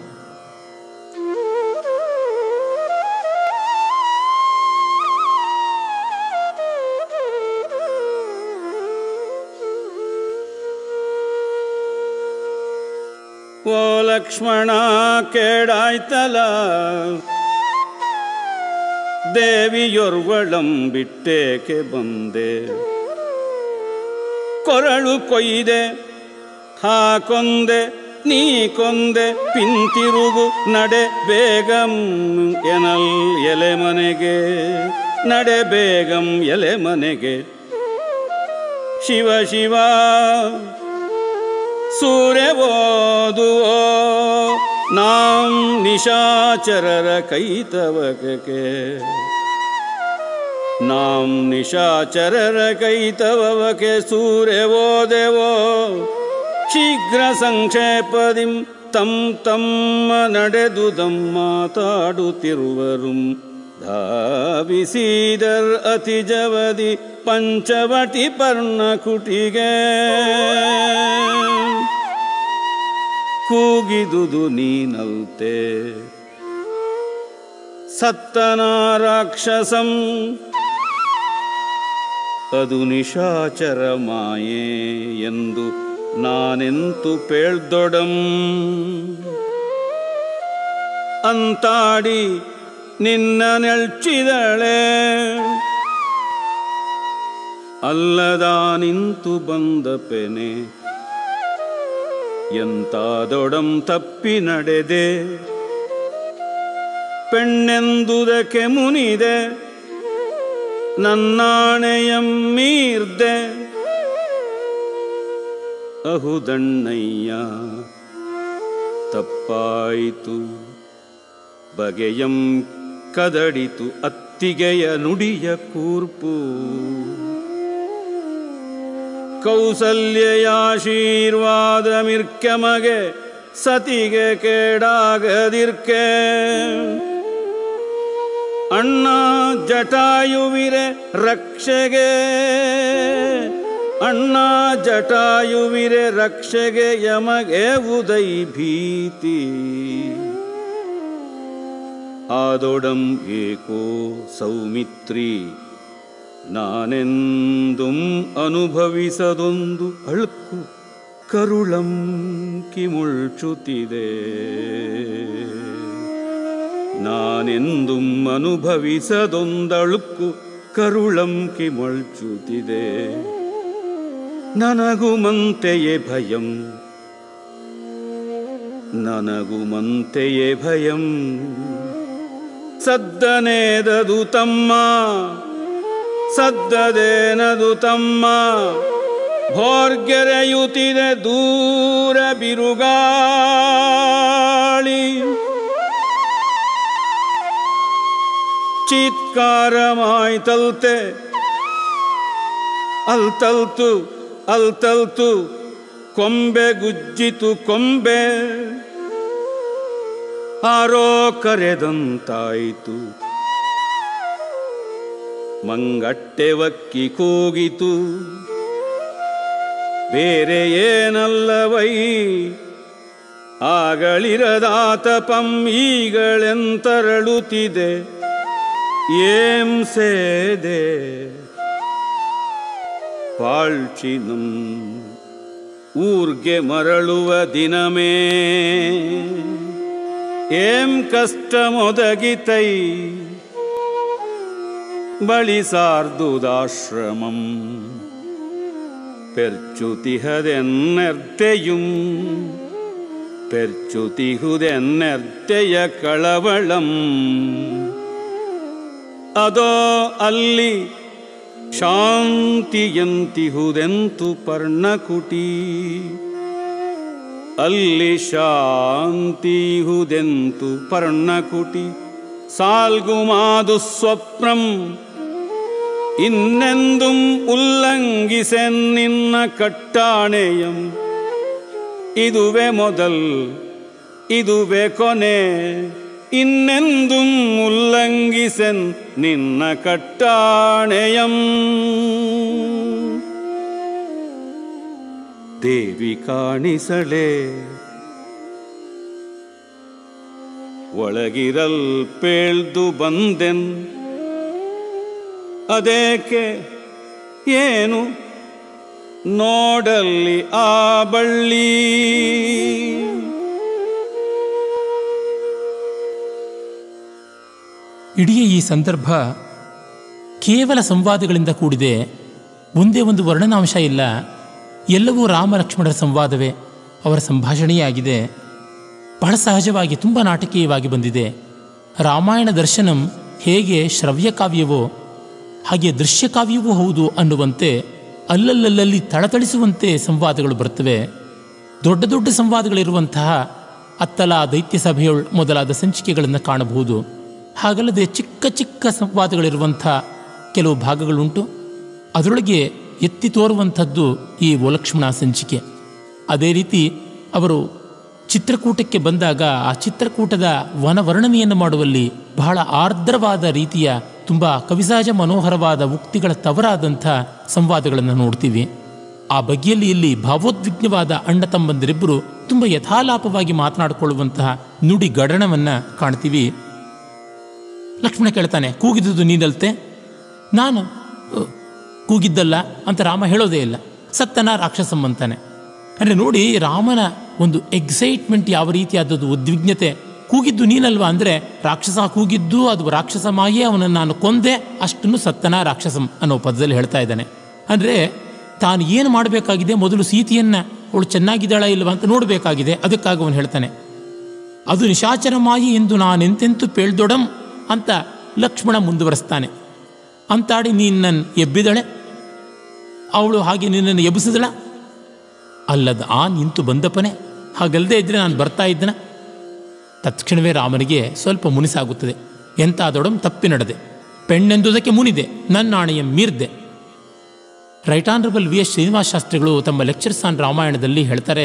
ಓ ಲಕ್ಷ್ಮಣ ಕೇಡಾಯ್ತಲ ದೇವಿಯೊರ್ವಳಂ ಬಿಟ್ಟೇಕೆ ಬಂದೆ ಕೊರಳು ಕೊಯ್ದೆ ಹಾಕೊಂದೆ ನೀ ಕೊಂದೆ ಪಿಂತಿರುಗು ನಡೆ ಬೇಗಂ ಎನಲ್ ಎಲೆ ಮನೆಗೆ ನಡೆ ಬೇಗಂ ಎಲೆ ಮನೆಗೆ ಶಿವ ಶಿವ ಸೂರ್ಯ ಓದುವೋ ನಾಂ ನಿಶಾಚರರ ಕೈತವಕಕ್ಕೆ ನಾಂ ನಿಶಾಚರರ ಕೈತವಕ್ಕೆ ಸೂರ್ಯ ಓದೆವೋ ಶೀಘ್ರ ಸಂಕ್ಷೇಪದಿಂ ತಂ ತಮ್ಮ ನಡೆದುದಂ ಮಾತಾಡುತ್ತಿರುವರು ಧಾವಿಸಿದರ್ ಅತಿ ಜವದಿ ಪಂಚವಟಿ ಪರ್ಣ ಕುಟಿಗೆ ಕೂಗಿದುದು ನೀನಲ್ತೆ ಸತ್ತನ ರಾಕ್ಷಸಂ ಅದು ನಿಶಾಚರ ಮಾಯೆ ಎಂದು ನಾನೆಂತು ಪೇಳ್ದೊಡಂ ಅಂತಾಡಿ ನಿನ್ನ ನೆಳ್ಚಿದಳೆ ಅಲ್ಲದ ನಿಂತು ಬಂದ ಪೆನೆ ಎಂತಾದೊಡಂ ತಪ್ಪಿ ನಡೆದೆ ಪೆಣ್ಣೆಂದುದಕ್ಕೆ ಮುನಿದೆ ನನ್ನಾಣೆಯಂ ಮೀರ್ದೆ ಅಹುದಣ್ಣಯ್ಯ ತಪ್ಪಾಯಿತು ಬಗೆಯಂ ಕದಡಿತು ಅತ್ತಿಗೆಯ ನುಡಿಯ ಕೂರ್ಪು ಕೌಸಲ್ಯಯಾಶೀರ್ವಾದ ಮಿರ್ಕೆಮಗೆ ಸತಿಗೆ ಕೇಡಾಗದಿರ್ಕೆ ಅಣ್ಣ ಜಟಾಯುವಿರೆ ರಕ್ಷೆಗೆ ಅಣ್ಣ ಜಟಾಯುವಿರೆ ರಕ್ಷೆಗೆ ಯಮಗೆ ಉದೈ ಭೀತಿ ಆದೊಡಂ ಏಕೋ ಸೌಮಿತ್ರಿ ನಾನೆಂದುಂ ಅನುಭವಿಸದೊಂದು ಅಳುಕು ಕರುಳಂ ಕಿಮುಳ್ಚುತ್ತಿದೆ ನಾನೆಂದುಂ ಅನುಭವಿಸದೊಂದಳುಕು ಕರುಳಂ ಕಿಮೊಳ್ಚುತ್ತಿದೆ ನನಗುಮಂತೆಯೇ ಭಯಂ ನನಗುಮಂತೆಯೇ ಭಯಂ ಸದ್ದನೇದದು ತಮ್ಮ ಸದ್ದದೇನದು ತಮ್ಮ ಭೋರ್ಗೆರೆಯುತ್ತಿದೆ ದೂರ ಬಿರುಗಾಳಿ ಚೀತ್ಕಾರಮಾಯ್ತಲ್ತೆ ಅಲ್ತಲ್ತು ಅಲ್ತಲ್ತು ಕೊಂಬೆ ಗುಜ್ಜಿತು ಕೊಂಬೆ ಆರೋ ಕರೆದಂತಾಯಿತು ಮಂಗಟ್ಟೆವಕ್ಕಿ ಕೂಗಿತು ಬೇರೆ ಏನಲ್ಲವೈ ಆಗಳಿರದಾತಪಂ ಈಗಳೆಂತರಳುತ್ತಿದೆ ಏಂ ಸೇದೆ ಪಾಳ್ಚಿನಂ ಊರ್ಗೆ ಮರಳುವ ದಿನಮೇ ಏಂ ಕಷ್ಟ ಮೊದಗಿತೈ ಬಳಿ ಸಾರ್ದುದಾಶ್ರಮಂ ಪೆರ್ಚುತಿಹದೆನ್ನರ್ತೆಯುಂ ಪೆರ್ಚುತಿಹುದೆನ್ನೆರ್ತೆಯ ಕಳವಳಂ ಅದೋ ಅಲ್ಲಿ ಶಾಂತಿಯಂತಿಹುದೆಂತು ಪರ್ಣಕುಟಿ ಅಲ್ಲಿ ಶಾಂತಿಹುದೆಂತು ಪರ್ಣಕುಟಿ ಸಾಲ್ಗುಮಾದು ಸ್ವಪ್ನಂ ಇನ್ನೆಂದುಂ ಉಲ್ಲಂಘಿಸೆನ್ನಿನ್ನ ಕಟ್ಟಾಣೆಯಂ ಇದುವೆ ಮೊದಲ್ ಇದುವೆ ಕೊನೆ ಇನ್ನೆಂದುಂ ಉಲ್ಲಂಘಿಸೆನ್ ನಿನ್ನ ಕಟ್ಟಾಣೆಯಂ ದೇವಿ ಕಾಣಿಸಳೆ ಒಳಗಿರಲ್ ಪೇಳ್ದು ಬಂದೆನ್ ಅದೇಕೆ ಏನು ನೋಡಲ್ಲಿ ಆ ಬಳ್ಳಿ ಇಡೀ ಈ ಸಂದರ್ಭ ಕೇವಲ ಸಂವಾದಗಳಿಂದ ಕೂಡಿದೆ ಒಂದೇ ಒಂದು ವರ್ಣನಾಂಶ ಇಲ್ಲ ಎಲ್ಲವೂ ರಾಮ ಲಕ್ಷ್ಮಣರ ಸಂವಾದವೇ ಅವರ ಸಂಭಾಷಣೆಯೇ ಆಗಿದೆ ಬಹಳ ಸಹಜವಾಗಿ ತುಂಬ ನಾಟಕೀಯವಾಗಿ ಬಂದಿದೆ ರಾಮಾಯಣ ದರ್ಶನಂ ಹೇಗೆ ಶ್ರವ್ಯಕಾವ್ಯವೋ ಹಾಗೆ ದೃಶ್ಯಕಾವ್ಯವೂ ಹೌದು ಅನ್ನುವಂತೆ ಅಲ್ಲಲ್ಲಲ್ಲಿ ಥಳಥಳಿಸುವಂತೆ ಸಂವಾದಗಳು ಬರ್ತವೆ ದೊಡ್ಡ ದೊಡ್ಡ ಸಂವಾದಗಳಿರುವಂತಹ ಅತ್ತಲ ದೈತ್ಯ ಸಭೆಯೊಳ್ ಮೊದಲಾದ ಸಂಚಿಕೆಗಳನ್ನು ಕಾಣಬಹುದು ಹಾಗಲ್ಲದೆ ಚಿಕ್ಕ ಚಿಕ್ಕ ಸಂವಾದಗಳಿರುವಂಥ ಕೆಲವು ಭಾಗಗಳುಂಟು ಅದರೊಳಗೆ ಎತ್ತಿ ತೋರುವಂಥದ್ದು ಈ ಓಲಕ್ಷ್ಮಣ ಸಂಚಿಕೆ ಅದೇ ರೀತಿ ಅವರು ಚಿತ್ರಕೂಟಕ್ಕೆ ಬಂದಾಗ ಆ ಚಿತ್ರಕೂಟದ ವನವರ್ಣನೆಯನ್ನು ಮಾಡುವಲ್ಲಿ ಬಹಳ ಆರ್ದ್ರವಾದ ರೀತಿಯ ತುಂಬ ಕವಿಸಹಜ ಮನೋಹರವಾದ ಉಕ್ತಿಗಳ ತವರಾದಂಥ ಸಂವಾದಗಳನ್ನು ನೋಡ್ತೀವಿ ಆ ಬಗೆಯಲ್ಲಿ ಇಲ್ಲಿ ಭಾವೋದ್ವಿಗ್ನವಾದ ಅಣ್ಣ ತಮ್ಮಂದಿರಿಬ್ಬರು ತುಂಬ ಯಥಾಲಾಪವಾಗಿ ಮಾತನಾಡಿಕೊಳ್ಳುವಂತಹ ನುಡಿ ಗಡಣವನ್ನು ಕಾಣ್ತೀವಿ ಲಕ್ಷ್ಮಣ ಕೇಳ್ತಾನೆ ಕೂಗಿದುದು ನೀನಲ್ತೆ ನಾನು ಅ, ಕೂಗಿದ್ದಲ್ಲ ಅಂತ ರಾಮ ಹೇಳೋದೇ ಇಲ್ಲ ಸತ್ತನ ರಾಕ್ಷಸಂ ಅಂತಾನೆ ಅಂದರೆ ನೋಡಿ ರಾಮನ ಒಂದು ಎಕ್ಸೈಟ್ಮೆಂಟ್ ಯಾವ ರೀತಿಯಾದದ್ದು ಉದ್ವಿಗ್ನತೆ ಕೂಗಿದ್ದು ನೀನಲ್ವಾ ಅಂದರೆ ರಾಕ್ಷಸ ಕೂಗಿದ್ದು ಅದು ರಾಕ್ಷಸ ಮಾಯೇ ಅವನನ್ನು ನಾನು ಕೊಂದೆ ಅಷ್ಟನ್ನು ಸತ್ತನ ರಾಕ್ಷಸಂ ಅನ್ನೋ ಪದದಲ್ಲಿ ಹೇಳ್ತಾ ಇದ್ದಾನೆ ಅಂದರೆ ತಾನು ಏನು ಮಾಡಬೇಕಾಗಿದೆ ಮೊದಲು ಸೀತೆಯನ್ನು ಅವಳು ಚೆನ್ನಾಗಿದ್ದಾಳ ಇಲ್ವಾ ಅಂತ ನೋಡಬೇಕಾಗಿದೆ ಅದಕ್ಕಾಗಿ ಅವನು ಹೇಳ್ತಾನೆ ಅದು ನಿಶಾಚರ ಮಾಯಿ ಎಂದು ನಾನೆಂತೆಂತು ಪೇಳ್ದೊಡಂ ಅಂತ ಲಕ್ಷ್ಮಣ ಮುಂದುವರೆಸ್ತಾನೆ ಅಂತಾಡಿ ನೀನು ನನ್ನ ಎಬ್ಬಿದಳೆ ಅವಳು ಹಾಗೆ ನಿನ್ನನ್ನು ಎಬ್ಬಿಸಿದಳ ಅಲ್ಲದ ಆ ನಿಂತು ಬಂದಪ್ಪನೆ ಹಾಗಲ್ಲದೆ ಇದ್ರೆ ನಾನು ಬರ್ತಾ ಇದ್ದನ ತತ್ಕ್ಷಣವೇ ರಾಮನಿಗೆ ಸ್ವಲ್ಪ ಮುನಿಸಾಗುತ್ತದೆ ಎಂತಾದೊಡಂ ತಪ್ಪಿ ನಡೆದೆ ಪೆಣ್ಣೆಂದುದಕ್ಕೆ ಮುನಿದೆ ನನ್ನ ಆಣೆಯ ಮೀರ್ದೆ right honourable V S Srinivasa ಶಾಸ್ತ್ರಿಗಳು ತಮ್ಮ ಲೆಕ್ಚರ್ಸ್ ಆನ್ ರಾಮಾಯಣದಲ್ಲಿ ಹೇಳ್ತಾರೆ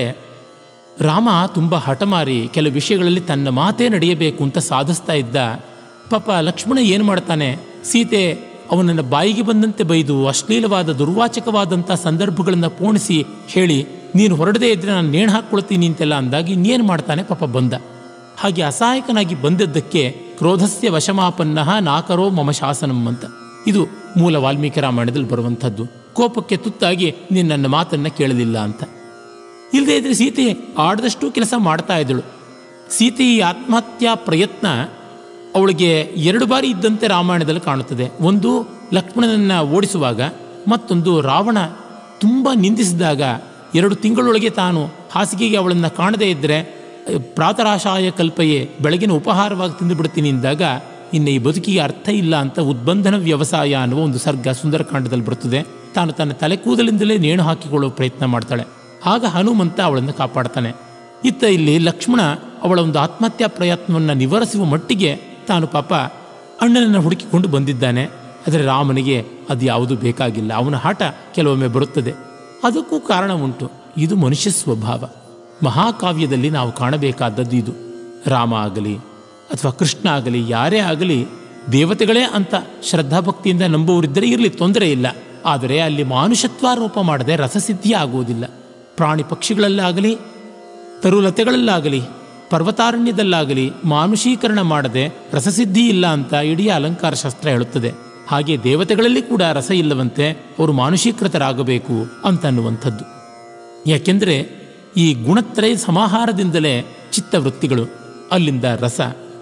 ರಾಮ ತುಂಬ ಹಠಮಾರಿ ಕೆಲವು ವಿಷಯಗಳಲ್ಲಿ ತನ್ನ ಮಾತೇ ನಡೆಯಬೇಕು ಅಂತ ಸಾಧಿಸ್ತಾ ಇದ್ದ ಪಾಪ ಲಕ್ಷ್ಮಣ ಏನು ಮಾಡ್ತಾನೆ ಸೀತೆ ಅವನನ್ನು ಬಾಯಿಗೆ ಬಂದಂತೆ ಬೈದು ಅಶ್ಲೀಲವಾದ ದುರ್ವಾಚಕವಾದಂಥ ಸಂದರ್ಭಗಳನ್ನು ಪೋಣಿಸಿ ಹೇಳಿ ನೀನು ಹೊರಡದೇ ಇದ್ದರೆ ನಾನು ನೇಣು ಹಾಕ್ಕೊಳ್ತೀನಿ ಅಂತೆಲ್ಲ ಅಂದಾಗಿ ಇನ್ನೇನು ಮಾಡ್ತಾನೆ ಪಾಪ ಬಂದ ಹಾಗೆ ಅಸಹಾಯಕನಾಗಿ ಬಂದದ್ದಕ್ಕೆ ಕ್ರೋಧಸ್ಯ ವಶಮಾಪನ್ನ ನಾಕರೋ ಮಮ ಶಾಸನಂ ಅಂತ ಇದು ಮೂಲ ವಾಲ್ಮೀಕಿ ರಾಮಾಯಣದಲ್ಲಿ ಬರುವಂಥದ್ದು ಕೋಪಕ್ಕೆ ತುತ್ತಾಗಿ ನೀನು ನನ್ನ ಮಾತನ್ನು ಕೇಳಲಿಲ್ಲ ಅಂತ ಇಲ್ಲದೇ ಇದ್ರೆ ಸೀತೆ ಆಡದಷ್ಟು ಕೆಲಸ ಮಾಡ್ತಾ ಇದ್ದಳು ಸೀತೆ ಈ ಆತ್ಮಹತ್ಯಾ ಪ್ರಯತ್ನ ಅವಳಿಗೆ ಎರಡು ಬಾರಿ ಇದ್ದಂತೆ ರಾಮಾಯಣದಲ್ಲಿ ಕಾಣುತ್ತದೆ ಒಂದು ಲಕ್ಷ್ಮಣನನ್ನು ಓಡಿಸುವಾಗ ಮತ್ತೊಂದು ರಾವಣ ತುಂಬ ನಿಂದಿಸಿದಾಗ ಎರಡು ತಿಂಗಳೊಳಗೆ ತಾನು ಹಾಸಿಗೆಗೆ ಅವಳನ್ನು ಕಾಣದೇ ಇದ್ದರೆ ಪ್ರಾತರಾಶಾಯ ಕಲ್ಪಯೇ ಬೆಳಗಿನ ಉಪಹಾರವಾಗಿ ತಿಂದು ಬಿಡ್ತೀನಿ ಎಂದಾಗ ಇನ್ನು ಈ ಬದುಕಿಗೆ ಅರ್ಥ ಇಲ್ಲ ಅಂತ ಉದ್ಬಂಧನ ವ್ಯವಸಾಯ ಅನ್ನುವ ಒಂದು ಸರ್ಗ ಸುಂದರಕಾಂಡದಲ್ಲಿ ಬರುತ್ತದೆ ತಾನು ತನ್ನ ತಲೆ ಕೂದಲಿಂದಲೇ ನೇಣು ಹಾಕಿಕೊಳ್ಳುವ ಪ್ರಯತ್ನ ಮಾಡ್ತಾಳೆ ಆಗ ಹನುಮಂತ ಅವಳನ್ನು ಕಾಪಾಡ್ತಾನೆ ಇತ್ತ ಇಲ್ಲಿ ಲಕ್ಷ್ಮಣ ಅವಳ ಒಂದು ಆತ್ಮಹತ್ಯಾ ಪ್ರಯತ್ನವನ್ನು ನಿವಾರಿಸುವ ಮಟ್ಟಿಗೆ ತಾನು ಪಾಪ ಅಣ್ಣನನ್ನು ಹುಡುಕಿಕೊಂಡು ಬಂದಿದ್ದಾನೆ ಆದರೆ ರಾಮನಿಗೆ ಅದು ಯಾವುದೂ ಬೇಕಾಗಿಲ್ಲ ಅವನ ಹಠ ಕೆಲವೊಮ್ಮೆ ಬರುತ್ತದೆ ಅದಕ್ಕೂ ಕಾರಣ ಉಂಟು ಇದು ಮನುಷ್ಯ ಸ್ವಭಾವ ಮಹಾಕಾವ್ಯದಲ್ಲಿ ನಾವು ಕಾಣಬೇಕಾದದ್ದು ಇದು ರಾಮ ಆಗಲಿ ಅಥವಾ ಕೃಷ್ಣ ಆಗಲಿ ಯಾರೇ ಆಗಲಿ ದೇವತೆಗಳೇ ಅಂತ ಶ್ರದ್ಧಾಭಕ್ತಿಯಿಂದ ನಂಬುವರಿದ್ದರೆ ಇರಲಿ ತೊಂದರೆ ಇಲ್ಲ ಆದರೆ ಅಲ್ಲಿ ಮಾನುಷತ್ವಾರೋಪ ಮಾಡದೆ ರಸಸಿದ್ಧಿ ಆಗುವುದಿಲ್ಲ ಪ್ರಾಣಿ ಪಕ್ಷಿಗಳಲ್ಲಾಗಲಿ ತರುಲತೆಗಳಲ್ಲಾಗಲಿ ಪರ್ವತಾರಣ್ಯದಲ್ಲಾಗಲಿ ಮಾನುಷೀಕರಣ ಮಾಡದೆ ರಸಸಿದ್ಧಿ ಇಲ್ಲ ಅಂತ ಇಡೀ ಅಲಂಕಾರ ಶಾಸ್ತ್ರ ಹೇಳುತ್ತದೆ ಹಾಗೆ ದೇವತೆಗಳಲ್ಲಿ ಕೂಡ ರಸ ಇಲ್ಲವಂತೆ ಅವರು ಮಾನುಷೀಕೃತರಾಗಬೇಕು ಅಂತನ್ನುವಂಥದ್ದು ಯಾಕೆಂದರೆ ಈ ಗುಣತ್ರಯ ಸಮಾಹಾರದಿಂದಲೇ ಚಿತ್ತವೃತ್ತಿಗಳು ಅಲ್ಲಿಂದ ರಸ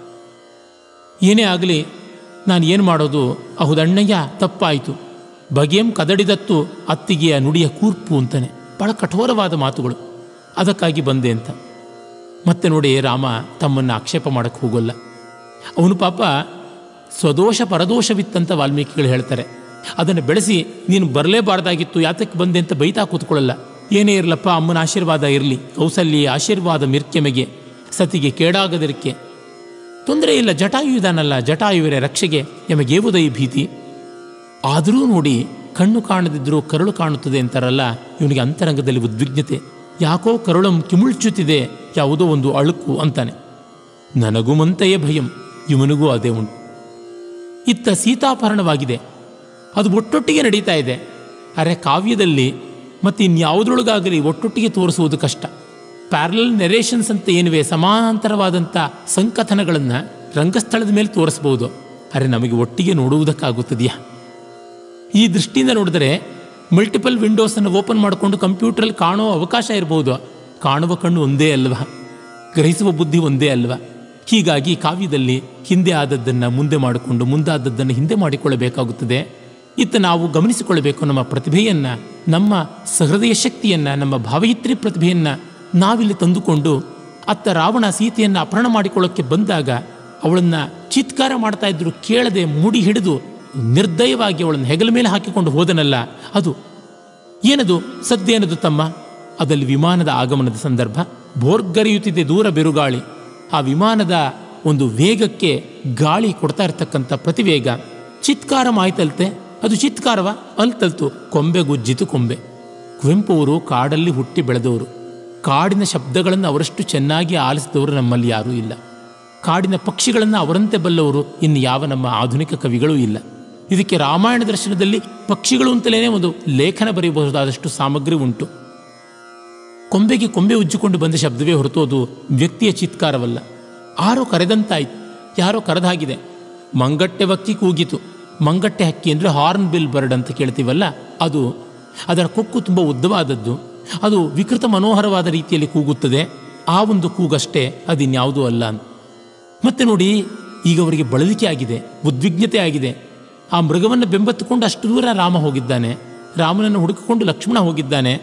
ಏನೇ ಆಗಲಿ ನಾನು ಏನು ಮಾಡೋದು ಅಹುದಣ್ಣಯ್ಯ ತಪ್ಪಾಯಿತು ಬಗೆಯಂ ಕದಡಿದತ್ತು ಅತ್ತಿಗೆಯ ನುಡಿಯ ಕೂರ್ಪು ಅಂತಾನೆ ಬಹಳ ಕಠೋರವಾದ ಮಾತುಗಳು ಅದಕ್ಕಾಗಿ ಬಂದೆ ಅಂತ ಮತ್ತೆ ನೋಡಿ ರಾಮ ತಮ್ಮನ್ನು ಆಕ್ಷೇಪ ಮಾಡಕ್ಕೆ ಹೋಗೋಲ್ಲ ಅವನು ಪಾಪ ಸ್ವದೋಷ ಪರದೋಷವಿತ್ತಂತ ವಾಲ್ಮೀಕಿಗಳು ಹೇಳ್ತಾರೆ ಅದನ್ನು ಬೆಳೆಸಿ ನೀನು ಬರಲೇಬಾರ್ದಾಗಿತ್ತು ಯಾತಕ್ಕೆ ಬಂದೆ ಅಂತ ಬೈತಾ ಕೂತ್ಕೊಳ್ಳಲ್ಲ ಏನೇ ಇರಲಪ್ಪ ಅಮ್ಮನ ಆಶೀರ್ವಾದ ಇರಲಿ ಕೌಸಲ್ಯ ಆಶೀರ್ವಾದ ಮಿರ್ಕೆಮೆಗೆ ಸತಿಗೆ ಕೇಡಾಗದಿರಕ್ಕೆ ತೊಂದರೆ ಇಲ್ಲ ಜಟಾಯು ಇದಾನಲ್ಲ ಜಟಾಯುವಿನ ರಕ್ಷೆಗೆ ಎಮಗೇವುದೈ ಭೀತಿ ಆದರೂ ನೋಡಿ ಕಣ್ಣು ಕಾಣದಿದ್ದರೂ ಕರುಳು ಕಾಣುತ್ತದೆ ಅಂತಾರಲ್ಲ ಇವನಿಗೆ ಅಂತರಂಗದಲ್ಲಿ ಉದ್ವಿಗ್ನತೆ ಯಾಕೋ ಕರುಳಂ ಕಿಮುಳ್ಚುತ್ತಿದೆ ಯಾವುದೋ ಒಂದು ಅಳುಕು ಅಂತಾನೆ ನನಗೂ ಮಂತೆಯೇ ಭಯಂ ಇವನಿಗೂ ಅದೇ ಉಂಟು ಇತ್ತ ಸೀತಾಪಹರಣವಾಗಿದೆ ಅದು ಒಟ್ಟೊಟ್ಟಿಗೆ ನಡೀತಾ ಇದೆ ಅರೆ ಕಾವ್ಯದಲ್ಲಿ ಮತ್ತು ಇನ್ಯಾವುದ್ರೊಳಗಾಗಲಿ ಒಟ್ಟೊಟ್ಟಿಗೆ ತೋರಿಸುವುದು ಕಷ್ಟ ಪ್ಯಾರಲಲ್ ನೆರೇಷನ್ಸ್ ಅಂತ ಏನಿವೆ ಸಮಾನಾಂತರವಾದಂಥ ಸಂಕಥನಗಳನ್ನು ರಂಗಸ್ಥಳದ ಮೇಲೆ ತೋರಿಸ್ಬೋದು ಅರೆ ನಮಗೆ ಒಟ್ಟಿಗೆ ನೋಡುವುದಕ್ಕಾಗುತ್ತದೆಯಾ ಈ ದೃಷ್ಟಿಯಿಂದ ನೋಡಿದರೆ ಮಲ್ಟಿಪಲ್ ವಿಂಡೋಸನ್ನು ಓಪನ್ ಮಾಡಿಕೊಂಡು ಕಂಪ್ಯೂಟ್ರಲ್ಲಿ ಕಾಣೋ ಅವಕಾಶ ಇರಬಹುದು ಕಾಣುವ ಕಣ್ಣು ಒಂದೇ ಅಲ್ವಾ ಗ್ರಹಿಸುವ ಬುದ್ಧಿ ಒಂದೇ ಅಲ್ವಾ ಹೀಗಾಗಿ ಕಾವ್ಯದಲ್ಲಿ ಹಿಂದೆ ಆದದ್ದನ್ನು ಮುಂದೆ ಮಾಡಿಕೊಂಡು ಮುಂದಾದದ್ದನ್ನು ಹಿಂದೆ ಮಾಡಿಕೊಳ್ಳಬೇಕಾಗುತ್ತದೆ ಇತ್ತ ನಾವು ಗಮನಿಸಿಕೊಳ್ಳಬೇಕು ನಮ್ಮ ಪ್ರತಿಭೆಯನ್ನು ನಮ್ಮ ಸಹೃದಯ ಶಕ್ತಿಯನ್ನು ನಮ್ಮ ಭಾವಯಿತ್ರಿ ಪ್ರತಿಭೆಯನ್ನು ನಾವಿಲ್ಲಿ ತಂದುಕೊಂಡು ಅತ್ತ ರಾವಣ ಸೀತೆಯನ್ನು ಅಪಹರಣ ಮಾಡಿಕೊಳ್ಳೋಕ್ಕೆ ಬಂದಾಗ ಅವಳನ್ನು ಚೀತ್ಕಾರ ಮಾಡ್ತಾ ಇದ್ರು ಕೇಳದೆ ಮುಡಿ ಹಿಡಿದು ನಿರ್ದಯವಾಗಿ ಅವಳನ್ನು ಹೆಗಲ ಮೇಲೆ ಹಾಕಿಕೊಂಡು ಹೋದನಲ್ಲ ಅದು ಏನದು ಸದ್ದೇನದು ತಮ್ಮ ಅದಲ್ಲಿ ವಿಮಾನದ ಆಗಮನದ ಸಂದರ್ಭ ಭೋರ್ಗರೆಯುತ್ತಿದೆ ದೂರ ಬಿರುಗಾಳಿ ಆ ವಿಮಾನದ ಒಂದು ವೇಗಕ್ಕೆ ಗಾಳಿ ಕೊಡ್ತಾ ಇರತಕ್ಕಂಥ ಪ್ರತಿವೇಗ ಚಿತ್ಕಾರ ಮಾಯ್ತಲ್ತೆ ಅದು ಚಿತ್ಕಾರವ ಅಲ್ತಲ್ತು ಕೊಂಬೆ ಗುಜ್ಜಿತು ಕೊಂಬೆ ಕುವೆಂಪು ಅವರು ಕಾಡಲ್ಲಿ ಹುಟ್ಟಿ ಬೆಳೆದವರು ಕಾಡಿನ ಶಬ್ದಗಳನ್ನು ಅವರಷ್ಟು ಚೆನ್ನಾಗಿ ಆಲಿಸಿದವರು ನಮ್ಮಲ್ಲಿ ಯಾರೂ ಇಲ್ಲ ಕಾಡಿನ ಪಕ್ಷಿಗಳನ್ನು ಅವರಂತೆ ಬಲ್ಲವರು ಇನ್ನು ಯಾವ ನಮ್ಮ ಆಧುನಿಕ ಕವಿಗಳೂ ಇಲ್ಲ ಇದಕ್ಕೆ ರಾಮಾಯಣ ದರ್ಶನದಲ್ಲಿ ಪಕ್ಷಿಗಳು ಅಂತಲೇ ಒಂದು ಲೇಖನ ಬರೆಯಬಹುದಾದಷ್ಟು ಸಾಮಗ್ರಿ ಉಂಟು ಕೊಂಬೆಗೆ ಕೊಂಬೆ ಉಜ್ಜಿಕೊಂಡು ಬಂದ ಶಬ್ದವೇ ಹೊರತು ಅದು ವ್ಯಕ್ತಿಯ ಚಿತ್ಕಾರವಲ್ಲ ಆರೋ ಕರೆದಂತಾಯ್ತು ಯಾರೋ ಕರೆದಾಗಿದೆ ಮಂಗಟ್ಟೆ ವಕ್ಕಿ ಕೂಗಿತು ಮಂಗಟ್ಟೆ ಹಕ್ಕಿ ಅಂದರೆ ಹಾರ್ನ್ ಬಿಲ್ ಬರ್ಡ್ ಅಂತ ಕೇಳ್ತೀವಲ್ಲ ಅದು ಅದರ ಕೊಕ್ಕು ತುಂಬ ಉದ್ದವಾದದ್ದು ಅದು ವಿಕೃತ ಮನೋಹರವಾದ ರೀತಿಯಲ್ಲಿ ಕೂಗುತ್ತದೆ ಆ ಒಂದು ಕೂಗಷ್ಟೇ ಅದಿನ್ಯಾವುದೂ ಅಲ್ಲ ಅಂತ ಮತ್ತೆ ನೋಡಿ ಈಗ ಅವರಿಗೆ ಬಳಲಿಕೆ ಆಗಿದೆ ಉದ್ವಿಗ್ನತೆ ಆಗಿದೆ ಆ ಮೃಗವನ್ನು ಬೆಂಬತ್ತುಕೊಂಡು ಅಷ್ಟು ದೂರ ರಾಮ ಹೋಗಿದ್ದಾನೆ ರಾಮನನ್ನು ಹುಡುಕಿಕೊಂಡು ಲಕ್ಷ್ಮಣ ಹೋಗಿದ್ದಾನೆ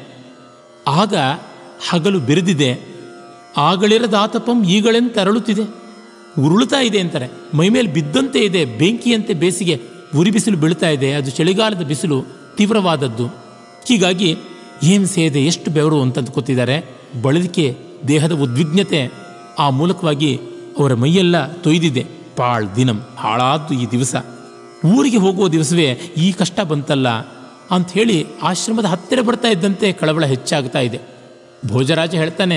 ಆಗ ಹಗಲು ಬೆರೆದಿದೆ ಆಗಳಿರದಾತಪಂ ಈಗಳೆಂತ ಅರಳುತ್ತಿದೆ ಉರುಳುತ್ತಾ ಇದೆ ಅಂತಾರೆ ಮೈಮೇಲೆ ಬಿದ್ದಂತೆ ಇದೆ ಬೆಂಕಿಯಂತೆ ಬೇಸಿಗೆ ಉರಿ ಬಿಸಿಲು ಬೀಳ್ತಾ ಇದೆ ಅದು ಚಳಿಗಾಲದ ಬಿಸಿಲು ತೀವ್ರವಾದದ್ದು ಹೀಗಾಗಿ ಏನು ಸೇದೆ ಎಷ್ಟು ಬೆವರು ಅಂತ ಅಂದ್ಕೋತಿದ್ದಾರೆ ಬಳಲಿಕೆ ದೇಹದ ಉದ್ವಿಗ್ನತೆ ಆ ಮೂಲಕವಾಗಿ ಅವರ ಮೈಯೆಲ್ಲ ತೊಯ್ದಿದೆ ಪಾಳ್ ದಿನಂ ಹಾಳಾದ್ದು ಈ ದಿವಸ ಊರಿಗೆ ಹೋಗುವ ದಿವಸವೇ ಈ ಕಷ್ಟ ಬಂತಲ್ಲ ಅಂಥೇಳಿ ಆಶ್ರಮದ ಹತ್ತಿರ ಬರ್ತಾ ಇದ್ದಂತೆ ಕಳವಳ ಹೆಚ್ಚಾಗ್ತಾ ಇದೆ ಭೋಜರಾಜ ಹೇಳ್ತಾನೆ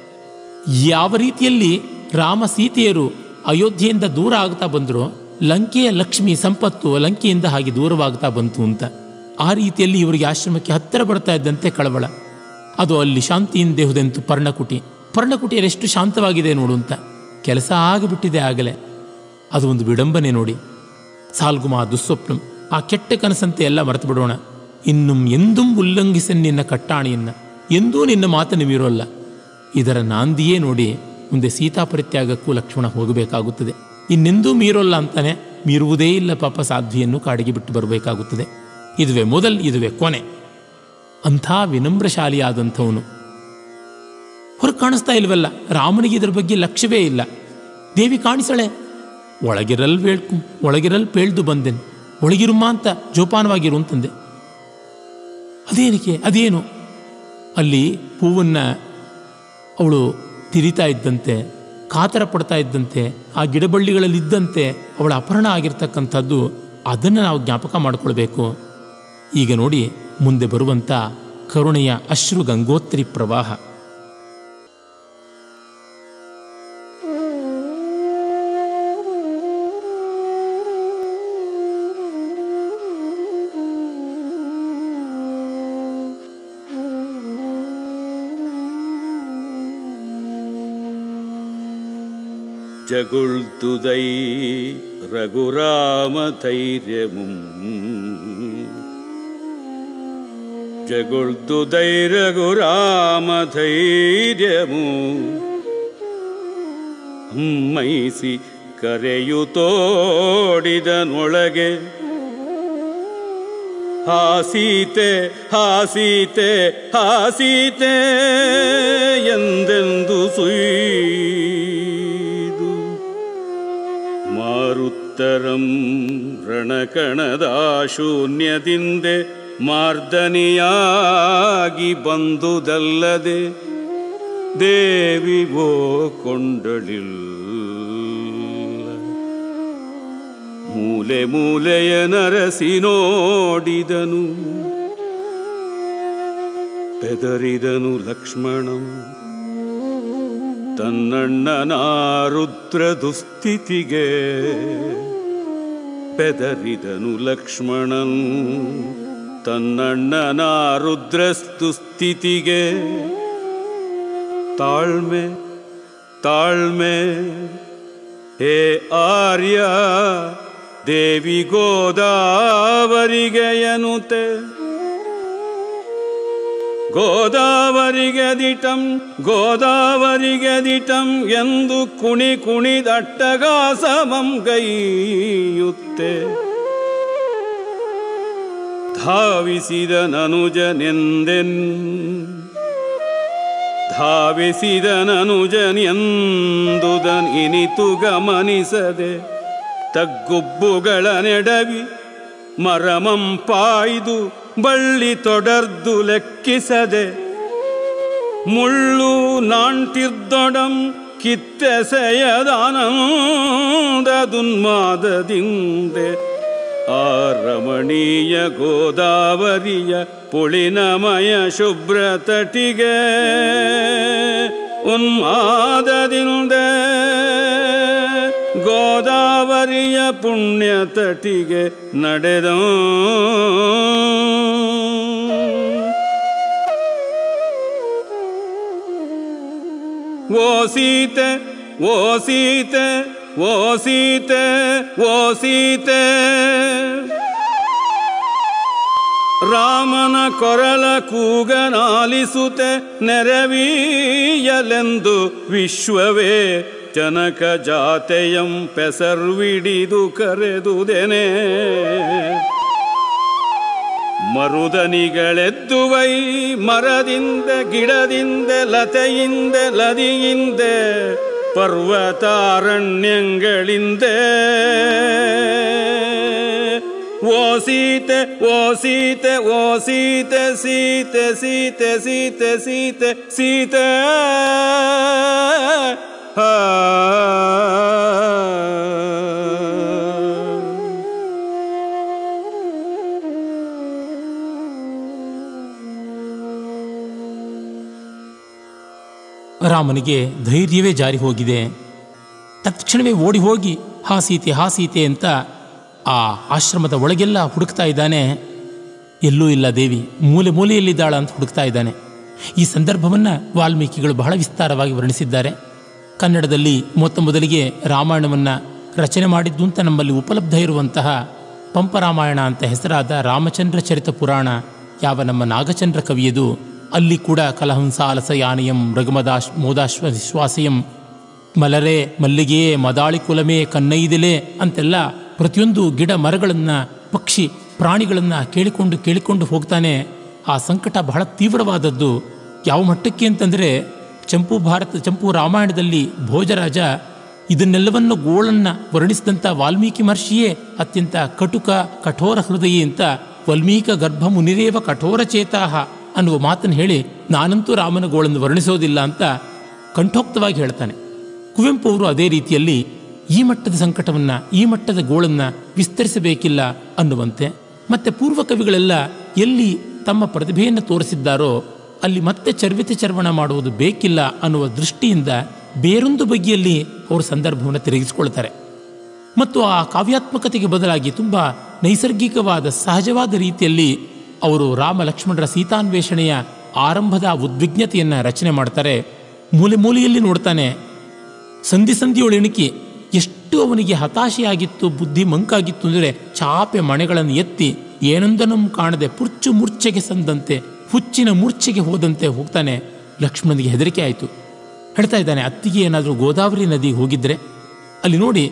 ಯಾವ ರೀತಿಯಲ್ಲಿ ರಾಮ ಸೀತೆಯರು ಅಯೋಧ್ಯೆಯಿಂದ ದೂರ ಆಗ್ತಾ ಬಂದರು ಲಂಕೆಯ ಲಕ್ಷ್ಮಿ ಸಂಪತ್ತು ಲಂಕೆಯಿಂದ ಹಾಗೆ ದೂರವಾಗ್ತಾ ಬಂತು ಅಂತ ಆ ರೀತಿಯಲ್ಲಿ ಇವರಿಗೆ ಆಶ್ರಮಕ್ಕೆ ಹತ್ತಿರ ಬರ್ತಾ ಇದ್ದಂತೆ ಕಳವಳ ಅದು ಅಲ್ಲಿ ಶಾಂತಿಯಿಂದ ದೇಹುದೆಂತು ಪರ್ಣಕುಟಿ ಪರ್ಣಕುಟಿಯಲ್ಲಿ ಎಷ್ಟು ಶಾಂತವಾಗಿದೆ ನೋಡು ಅಂತ ಕೆಲಸ ಆಗಿಬಿಟ್ಟಿದೆ ಆಗಲೇ ಅದು ಒಂದು ವಿಡಂಬನೆ ನೋಡಿ ಸಾಲ್ಗುಮ ದುಸ್ವಪ್ನಂ ಆ ಕೆಟ್ಟ ಕನಸಂತೆ ಎಲ್ಲ ಮರೆತು ಬಿಡೋಣ ಇನ್ನುಂ ಎಂದೂ ಉಲ್ಲಂಘಿಸಿ ನಿನ್ನ ಕಟ್ಟಾಣಿಯನ್ನ ಎಂದೂ ನಿನ್ನ ಮಾತನ್ನು ಮೀರೋಲ್ಲ ಇದರ ನಾಂದಿಯೇ ನೋಡಿ ಮುಂದೆ ಸೀತಾಪರಿತ್ಯಾಗಕ್ಕೂ ಲಕ್ಷ್ಮಣ ಹೋಗಬೇಕಾಗುತ್ತದೆ ಇನ್ನೆಂದೂ ಮೀರೋಲ್ಲ ಅಂತಾನೆ ಮೀರುವುದೇ ಇಲ್ಲ ಪಾಪ ಸಾಧ್ವಿಯನ್ನು ಕಾಡಿಗೆ ಬಿಟ್ಟು ಬರಬೇಕಾಗುತ್ತದೆ ಇದುವೆ ಮೊದಲ್ ಇದುವೆ ಕೊನೆ ಅಂಥ ವಿನಮ್ರಶಾಲಿಯಾದಂಥವನು ಹೊರಗೆ ಕಾಣಿಸ್ತಾ ಇಲ್ವಲ್ಲ ರಾಮನಿಗೆ ಇದರ ಬಗ್ಗೆ ಲಕ್ಷ್ಯವೇ ಇಲ್ಲ ದೇವಿ ಕಾಣಿಸಳೆ ಒಳಗಿರಲ್ ಬೇಳ್ಕು ಒಳಗಿರಲ್ ಪೇಳ್ದು ಬಂದೆನು ಒಳಗಿರುಮ್ಮ ಅಂತ ಜೋಪಾನವಾಗಿರು ಅಂತಂದೆ ಅದೇನಕ್ಕೆ ಅದೇನು ಅಲ್ಲಿ ಹೂವನ್ನು ಅವಳು ತಿರಿತಾ ಇದ್ದಂತೆ ಕಾತರ ಪಡ್ತಾ ಇದ್ದಂತೆ ಆ ಗಿಡಬಳ್ಳಿಗಳಲ್ಲಿದ್ದಂತೆ ಅವಳ ಅಪಹರಣ ಆಗಿರ್ತಕ್ಕಂಥದ್ದು ಅದನ್ನು ನಾವು ಜ್ಞಾಪಕ ಮಾಡಿಕೊಳ್ಬೇಕು ಈಗ ನೋಡಿ ಮುಂದೆ ಬರುವಂಥ ಕರುಣೆಯ ಅಶ್ರು ಗಂಗೋತ್ರಿ ಪ್ರವಾಹ ജഗുൾതുതൈ രഘുരാമധൈര്യമും ജഗുൾതുതൈ രഘുരാമധൈര്യമു ಅಮ್ಮೈಸಿ ಕರೆಯುತ್ತೋಡಿದನೊಳಗೆ ಹಾಸೀತೆ ಹಾಸೀತೆ ಹಾಸೀತೆ ಎಂದೆಂದು ಸುಯ್ ಅನಂತರಂ ರಣಕಣದ ಶೂನ್ಯದಿಂದೆ ಮಾರ್ದನಿಯಾಗಿ ಬಂದುದಲ್ಲದೆ ದೇವಿ ಓ ಕೊಂಡಳಿಲ್ಲ ಮೂಲೆ ಮೂಲೆಯ ನರಸಿ ನೋಡಿದನು ಬೆದರಿದನು ಲಕ್ಷ್ಮಣಂ ತನ್ನಣ್ಣನ ರುದ್ರ ದುಸ್ಥಿತಿಗೆ ಬೆದರಿದನು ಲಕ್ಷ್ಮಣನ್ ತನ್ನಣ್ಣನ ರುದ್ರ ದುಸ್ಥಿತಿಗೆ ತಾಳ್ಮೆ ತಾಳ್ಮೆ ಹೇ ಆರ್ಯ ದೇವಿ ಗೋದಾವರಿಗೆ ಎನ್ನುತ್ತೆ ಗೋದಾವರಿಗೆ ದಿಟಂ ಗೋದಾವರಿಗೆ ದಿಟಂ ಎಂದು ಕುಣಿ ಕುಣಿದಟ್ಟಗಾಸಮಂ ಗೈಯುತ್ತೆ ಧಾವಿಸಿದ ನನುಜನೆಂದೆನ್ ಧಾವಿಸಿದ ನನುಜನೆಂದುದನ್ ಇನಿತು ಗಮನಿಸದೆ ತಗ್ಗುಬ್ಬುಗಳ ನೆಡವಿ ಮರಮಂ ಪಾಯ್ದು ಬಳ್ಳಿ ತೊಡರ್ದು ಲೆಕ್ಕಿಸದೆ ಮುಳ್ಳು ನಾಂಟಿರ್ದೊಡಂ ಕಿತ್ತೆಸೆಯದಾನಂದದುನ್ಮಾದದಿಂದೆ ಆ ರಮಣೀಯ ಗೋದಾವರಿಯ ಪುಳಿನಮಯ ಶುಭ್ರ ತಟಿಗೆ ಉನ್ಮಾದದಿಂದ ಗೋದಾವರಿಯ ಪುಣ್ಯ ತಟಿಗೆ ನಡೆದ ಓ ಸೀತೆ ಓ ಸೀತೆ ಓ ಸೀತೆ ಓ ಸೀತೆ ರಾಮನ ಕೊರಲ ಕೂಗನಾಲಿಸುತ್ತೆ ನೆರವೀಯಲೆಂದು ವಿಶ್ವವೇ ಜನಕ ಜಾತೆಯಂ ಪೆಸರ್ವಿಡಿದು ಕರೆದುದೆನೆ ಮರುದನಿಗಳೆದ್ದುವೈ ಮರದಿಂದ ಗಿಡದಿಂದ ಲತೆಯಿಂದ ಲದಿಯಿಂದೆ ಪರ್ವತಾರಣ್ಯಗಳಿಂದೆ ಓ ಸೀತೆ ಓ ಸೀತೆ ಓ ಸೀತೆ ಸೀತೆ ಸೀತೆ ಸೀತೆ ಸೀತೆ ಸೀತೆ ಹಾ ರಾಮನಿಗೆ ಧೈರ್ಯವೇ ಜಾರಿ ಹೋಗಿದೆ ತತ್ಕ್ಷಣವೇ ಓಡಿ ಹೋಗಿ ಹಾ ಸೀತೆ ಹಾ ಸೀತೆ ಅಂತ ಆ ಆಶ್ರಮದ ಒಳಗೆಲ್ಲ ಹುಡುಕ್ತಾ ಇದ್ದಾನೆ ಎಲ್ಲೂ ಇಲ್ಲ ದೇವಿ ಮೂಲೆ ಮೂಲೆಯಲ್ಲಿದ್ದಾಳ ಅಂತ ಹುಡುಕ್ತಾ ಇದ್ದಾನೆ ಈ ಸಂದರ್ಭವನ್ನು ವಾಲ್ಮೀಕಿಗಳು ಬಹಳ ವಿಸ್ತಾರವಾಗಿ ವರ್ಣಿಸಿದ್ದಾರೆ ಕನ್ನಡದಲ್ಲಿ ಮೊತ್ತ ಮೊದಲಿಗೆ ರಾಮಾಯಣವನ್ನು ರಚನೆ ಮಾಡಿದ್ದು ಅಂತ ನಮ್ಮಲ್ಲಿ ಉಪಲಬ್ಧ ಇರುವಂತಹ ಪಂಪರಾಮಾಯಣ ಅಂತ ಹೆಸರಾದ ರಾಮಚಂದ್ರ ಚರಿತ ಪುರಾಣ ಯಾವ ನಮ್ಮ ನಾಗಚಂದ್ರ ಕವಿಯದು ಅಲ್ಲಿ ಕೂಡ ಕಲಹಂಸ ಅಲಸಯಾನಯಂ ರಘುಮದಾಶ್ ಮೋದಾಶ್ವ ವಿಶ್ವಾಸಯಂ ಮಲರೆ ಮಲ್ಲಿಗೆಯೇ ಮದಾಳಿ ಕುಲಮೇ ಕನ್ನೈದಿಲೆ ಅಂತೆಲ್ಲ ಪ್ರತಿಯೊಂದು ಗಿಡ ಮರಗಳನ್ನು ಪಕ್ಷಿ ಪ್ರಾಣಿಗಳನ್ನು ಕೇಳಿಕೊಂಡು ಕೇಳಿಕೊಂಡು ಹೋಗ್ತಾನೆ ಆ ಸಂಕಟ ಬಹಳ ತೀವ್ರವಾದದ್ದು ಯಾವ ಮಟ್ಟಕ್ಕೆ ಅಂತಂದರೆ ಚಂಪು ಭಾರತ ಚಂಪು ರಾಮಾಯಣದಲ್ಲಿ ಭೋಜರಾಜ ಇದನ್ನೆಲ್ಲವನ್ನು ಗೋಳನ್ನು ವರ್ಣಿಸಿದಂಥ ವಾಲ್ಮೀಕಿ ಮಹರ್ಷಿಯೇ ಅತ್ಯಂತ ಕಟುಕ ಕಠೋರ ಹೃದಯಿ ಅಂತ ವಲ್ಮೀಕ ಗರ್ಭ ಮುನಿರೇವ ಕಠೋರ ಚೇತಾಹ ಅನ್ನುವ ಮಾತನ್ನು ಹೇಳಿ ನಾನಂತೂ ರಾಮನ ಗೋಳನ್ನು ವರ್ಣಿಸೋದಿಲ್ಲ ಅಂತ ಕಂಠೋಕ್ತವಾಗಿ ಹೇಳ್ತಾನೆ ಕುವೆಂಪು ಅವರು ಅದೇ ರೀತಿಯಲ್ಲಿ ಈ ಮಟ್ಟದ ಸಂಕಟವನ್ನು ಈ ಮಟ್ಟದ ಗೋಳನ್ನು ವಿಸ್ತರಿಸಬೇಕಿಲ್ಲ ಅನ್ನುವಂತೆ ಮತ್ತೆ ಪೂರ್ವ ಕವಿಗಳೆಲ್ಲ ಎಲ್ಲಿ ತಮ್ಮ ಪ್ರತಿಭೆಯನ್ನು ತೋರಿಸಿದ್ದಾರೋ ಅಲ್ಲಿ ಮತ್ತೆ ಚರ್ವಿತ ಚರ್ವಣ ಮಾಡುವುದು ಬೇಕಿಲ್ಲ ಅನ್ನುವ ದೃಷ್ಟಿಯಿಂದ ಬೇರೊಂದು ಬಗೆಯಲ್ಲಿ ಅವರು ಸಂದರ್ಭವನ್ನು ತಿರುಗಿಸಿಕೊಳ್ತಾರೆ ಮತ್ತು ಆ ಕಾವ್ಯಾತ್ಮಕತೆಗೆ ಬದಲಾಗಿ ತುಂಬ ನೈಸರ್ಗಿಕವಾದ ಸಹಜವಾದ ರೀತಿಯಲ್ಲಿ ಅವರು ರಾಮ ಲಕ್ಷ್ಮಣರ ಸೀತಾನ್ವೇಷಣೆಯ ಆರಂಭದ ಉದ್ವಿಗ್ನತೆಯನ್ನು ರಚನೆ ಮಾಡ್ತಾರೆ ಮೂಲೆ ಮೂಲೆಯಲ್ಲಿ ನೋಡ್ತಾನೆ ಸಂಧಿ ಸಂಧಿಯೊಳ ಎಣಿಕೆ ಎಷ್ಟು ಅವನಿಗೆ ಹತಾಶೆಯಾಗಿತ್ತು ಬುದ್ಧಿ ಮಂಕಾಗಿತ್ತು ಅಂದರೆ ಚಾಪೆ ಮಣೆಗಳನ್ನು ಎತ್ತಿ ಏನೊಂದನ್ನು ಕಾಣದೆ ಪುರ್ಚು ಮೂರ್ಛೆಗೆ ಸಂದಂತೆ ಹುಚ್ಚಿನ ಮೂರ್ಛೆಗೆ ಹೋದಂತೆ ಹೋಗ್ತಾನೆ ಲಕ್ಷ್ಮಣನಿಗೆ ಹೆದರಿಕೆ ಆಯಿತು ಹೇಳ್ತಾ ಇದ್ದಾನೆ ಅತ್ತಿಗೆ ಏನಾದರೂ ಗೋದಾವರಿ ನದಿಗೆ ಹೋಗಿದ್ರೆ ಅಲ್ಲಿ ನೋಡಿ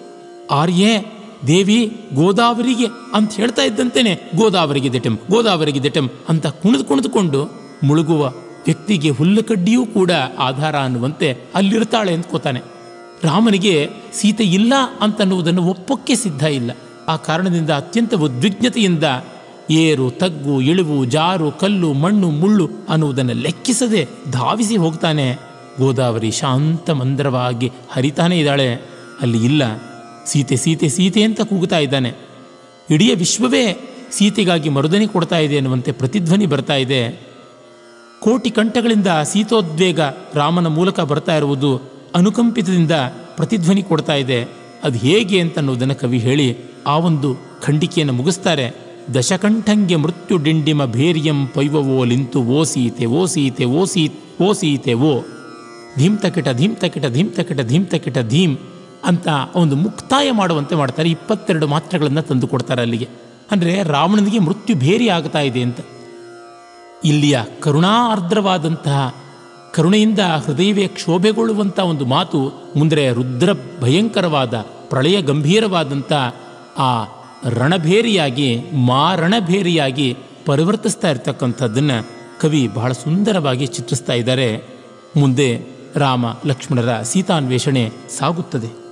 ಆರ್ಯೇ ದೇವಿ ಗೋದಾವರಿಗೆ ಅಂತ ಹೇಳ್ತಾ ಇದ್ದಂತೆಯೇ ಗೋದಾವರಿಗೆ ದೆಟೆಂ ಗೋದಾವರಿಗೆ ದೆಟೆಂ ಅಂತ ಕುಣಿದು ಕುಣಿದುಕೊಂಡು ಮುಳುಗುವ ವ್ಯಕ್ತಿಗೆ ಹುಲ್ಲು ಕಡ್ಡಿಯೂ ಕೂಡ ಆಧಾರ ಅನ್ನುವಂತೆ ಅಲ್ಲಿರ್ತಾಳೆ ಅಂದ್ಕೋತಾನೆ ರಾಮನಿಗೆ ಸೀತೆ ಇಲ್ಲ ಅಂತನ್ನುವುದನ್ನು ಒಪ್ಪಕ್ಕೆ ಸಿದ್ಧ ಇಲ್ಲ ಆ ಕಾರಣದಿಂದ ಅತ್ಯಂತ ಉದ್ವಿಗ್ನತೆಯಿಂದ ಏರು ತಗ್ಗು ಇಳಿವು ಜಾರು ಕಲ್ಲು ಮಣ್ಣು ಮುಳ್ಳು ಅನ್ನುವುದನ್ನು ಲೆಕ್ಕಿಸದೆ ಧಾವಿಸಿ ಹೋಗ್ತಾನೆ ಗೋದಾವರಿ ಶಾಂತ ಮಂದ್ರವಾಗಿ ಹರಿತಾನೇ ಇದ್ದಾಳೆ ಅಲ್ಲಿ ಇಲ್ಲ ಸೀತೆ ಸೀತೆ ಸೀತೆ ಅಂತ ಕೂಗುತ್ತಾ ಇದ್ದಾನೆ ಇಡೀ ವಿಶ್ವವೇ ಸೀತೆಗಾಗಿ ಮರುದನಿ ಕೊಡ್ತಾ ಇದೆ ಎನ್ನುವಂತೆ ಪ್ರತಿಧ್ವನಿ ಬರ್ತಾ ಇದೆ ಕೋಟಿ ಕಂಠಗಳಿಂದ ಶೀತೋದ್ವೇಗ ರಾಮನ ಮೂಲಕ ಬರ್ತಾ ಇರುವುದು ಅನುಕಂಪಿತದಿಂದ ಪ್ರತಿಧ್ವನಿ ಕೊಡ್ತಾ ಇದೆ ಅದು ಹೇಗೆ ಅಂತ ಅನ್ನೋದನ್ನು ಕವಿ ಹೇಳಿ ಆ ಒಂದು ಖಂಡಿಕೆಯನ್ನು ಮುಗಿಸ್ತಾರೆ ದಶಕಂಠಂಗೆ ಮೃತ್ಯು ಡಿಂಡಿಮ ಭೇರಿಯಂ ಪೈವವೋ ಲಿಂತು ಓ ಸೀತೆ ಓ ಸೀತೆ ಓ ಸೀ ಓ ಸೀತೆ ಓ ಧೀಮ್ ತಕಿಟ ಧೀಮ್ ತಕಿಟ ಧೀಮ್ ತಕಿಟ ಧೀಮ್ ತಕಿಟ ಧೀಮ್ ಅಂತ ಒಂದು ಮುಕ್ತಾಯ ಮಾಡುವಂತೆ ಮಾಡ್ತಾರೆ ಇಪ್ಪತ್ತೆರಡು ಮಾತ್ರೆಗಳನ್ನು ತಂದು ಕೊಡ್ತಾರೆ ಅಲ್ಲಿಗೆ ಅಂದರೆ ರಾವಣನಿಗೆ ಮೃತ್ಯು ಭೇರಿ ಆಗ್ತಾ ಇದೆ ಅಂತ ಇಲ್ಲಿಯ ಕರುಣಾರ್ದ್ರವಾದಂತಹ ಕರುಣೆಯಿಂದ ಹೃದಯವೇ ಕ್ಷೋಭೆಗೊಳ್ಳುವಂಥ ಒಂದು ಮಾತು ಮುಂದೆ ರುದ್ರ ಭಯಂಕರವಾದ ಪ್ರಳಯ ಗಂಭೀರವಾದಂಥ ಆ ರಣಭೇರಿಯಾಗಿ ಮಾರಣಭೇರಿಯಾಗಿ ಪರಿವರ್ತಿಸ್ತಾ ಇರ್ತಕ್ಕಂಥದ್ದನ್ನು ಕವಿ ಬಹಳ ಸುಂದರವಾಗಿ ಚಿತ್ರಿಸ್ತಾ ಇದ್ದಾರೆ ಮುಂದೆ ರಾಮ ಲಕ್ಷ್ಮಣರ ಸೀತಾನ್ವೇಷಣೆ ಸಾಗುತ್ತದೆ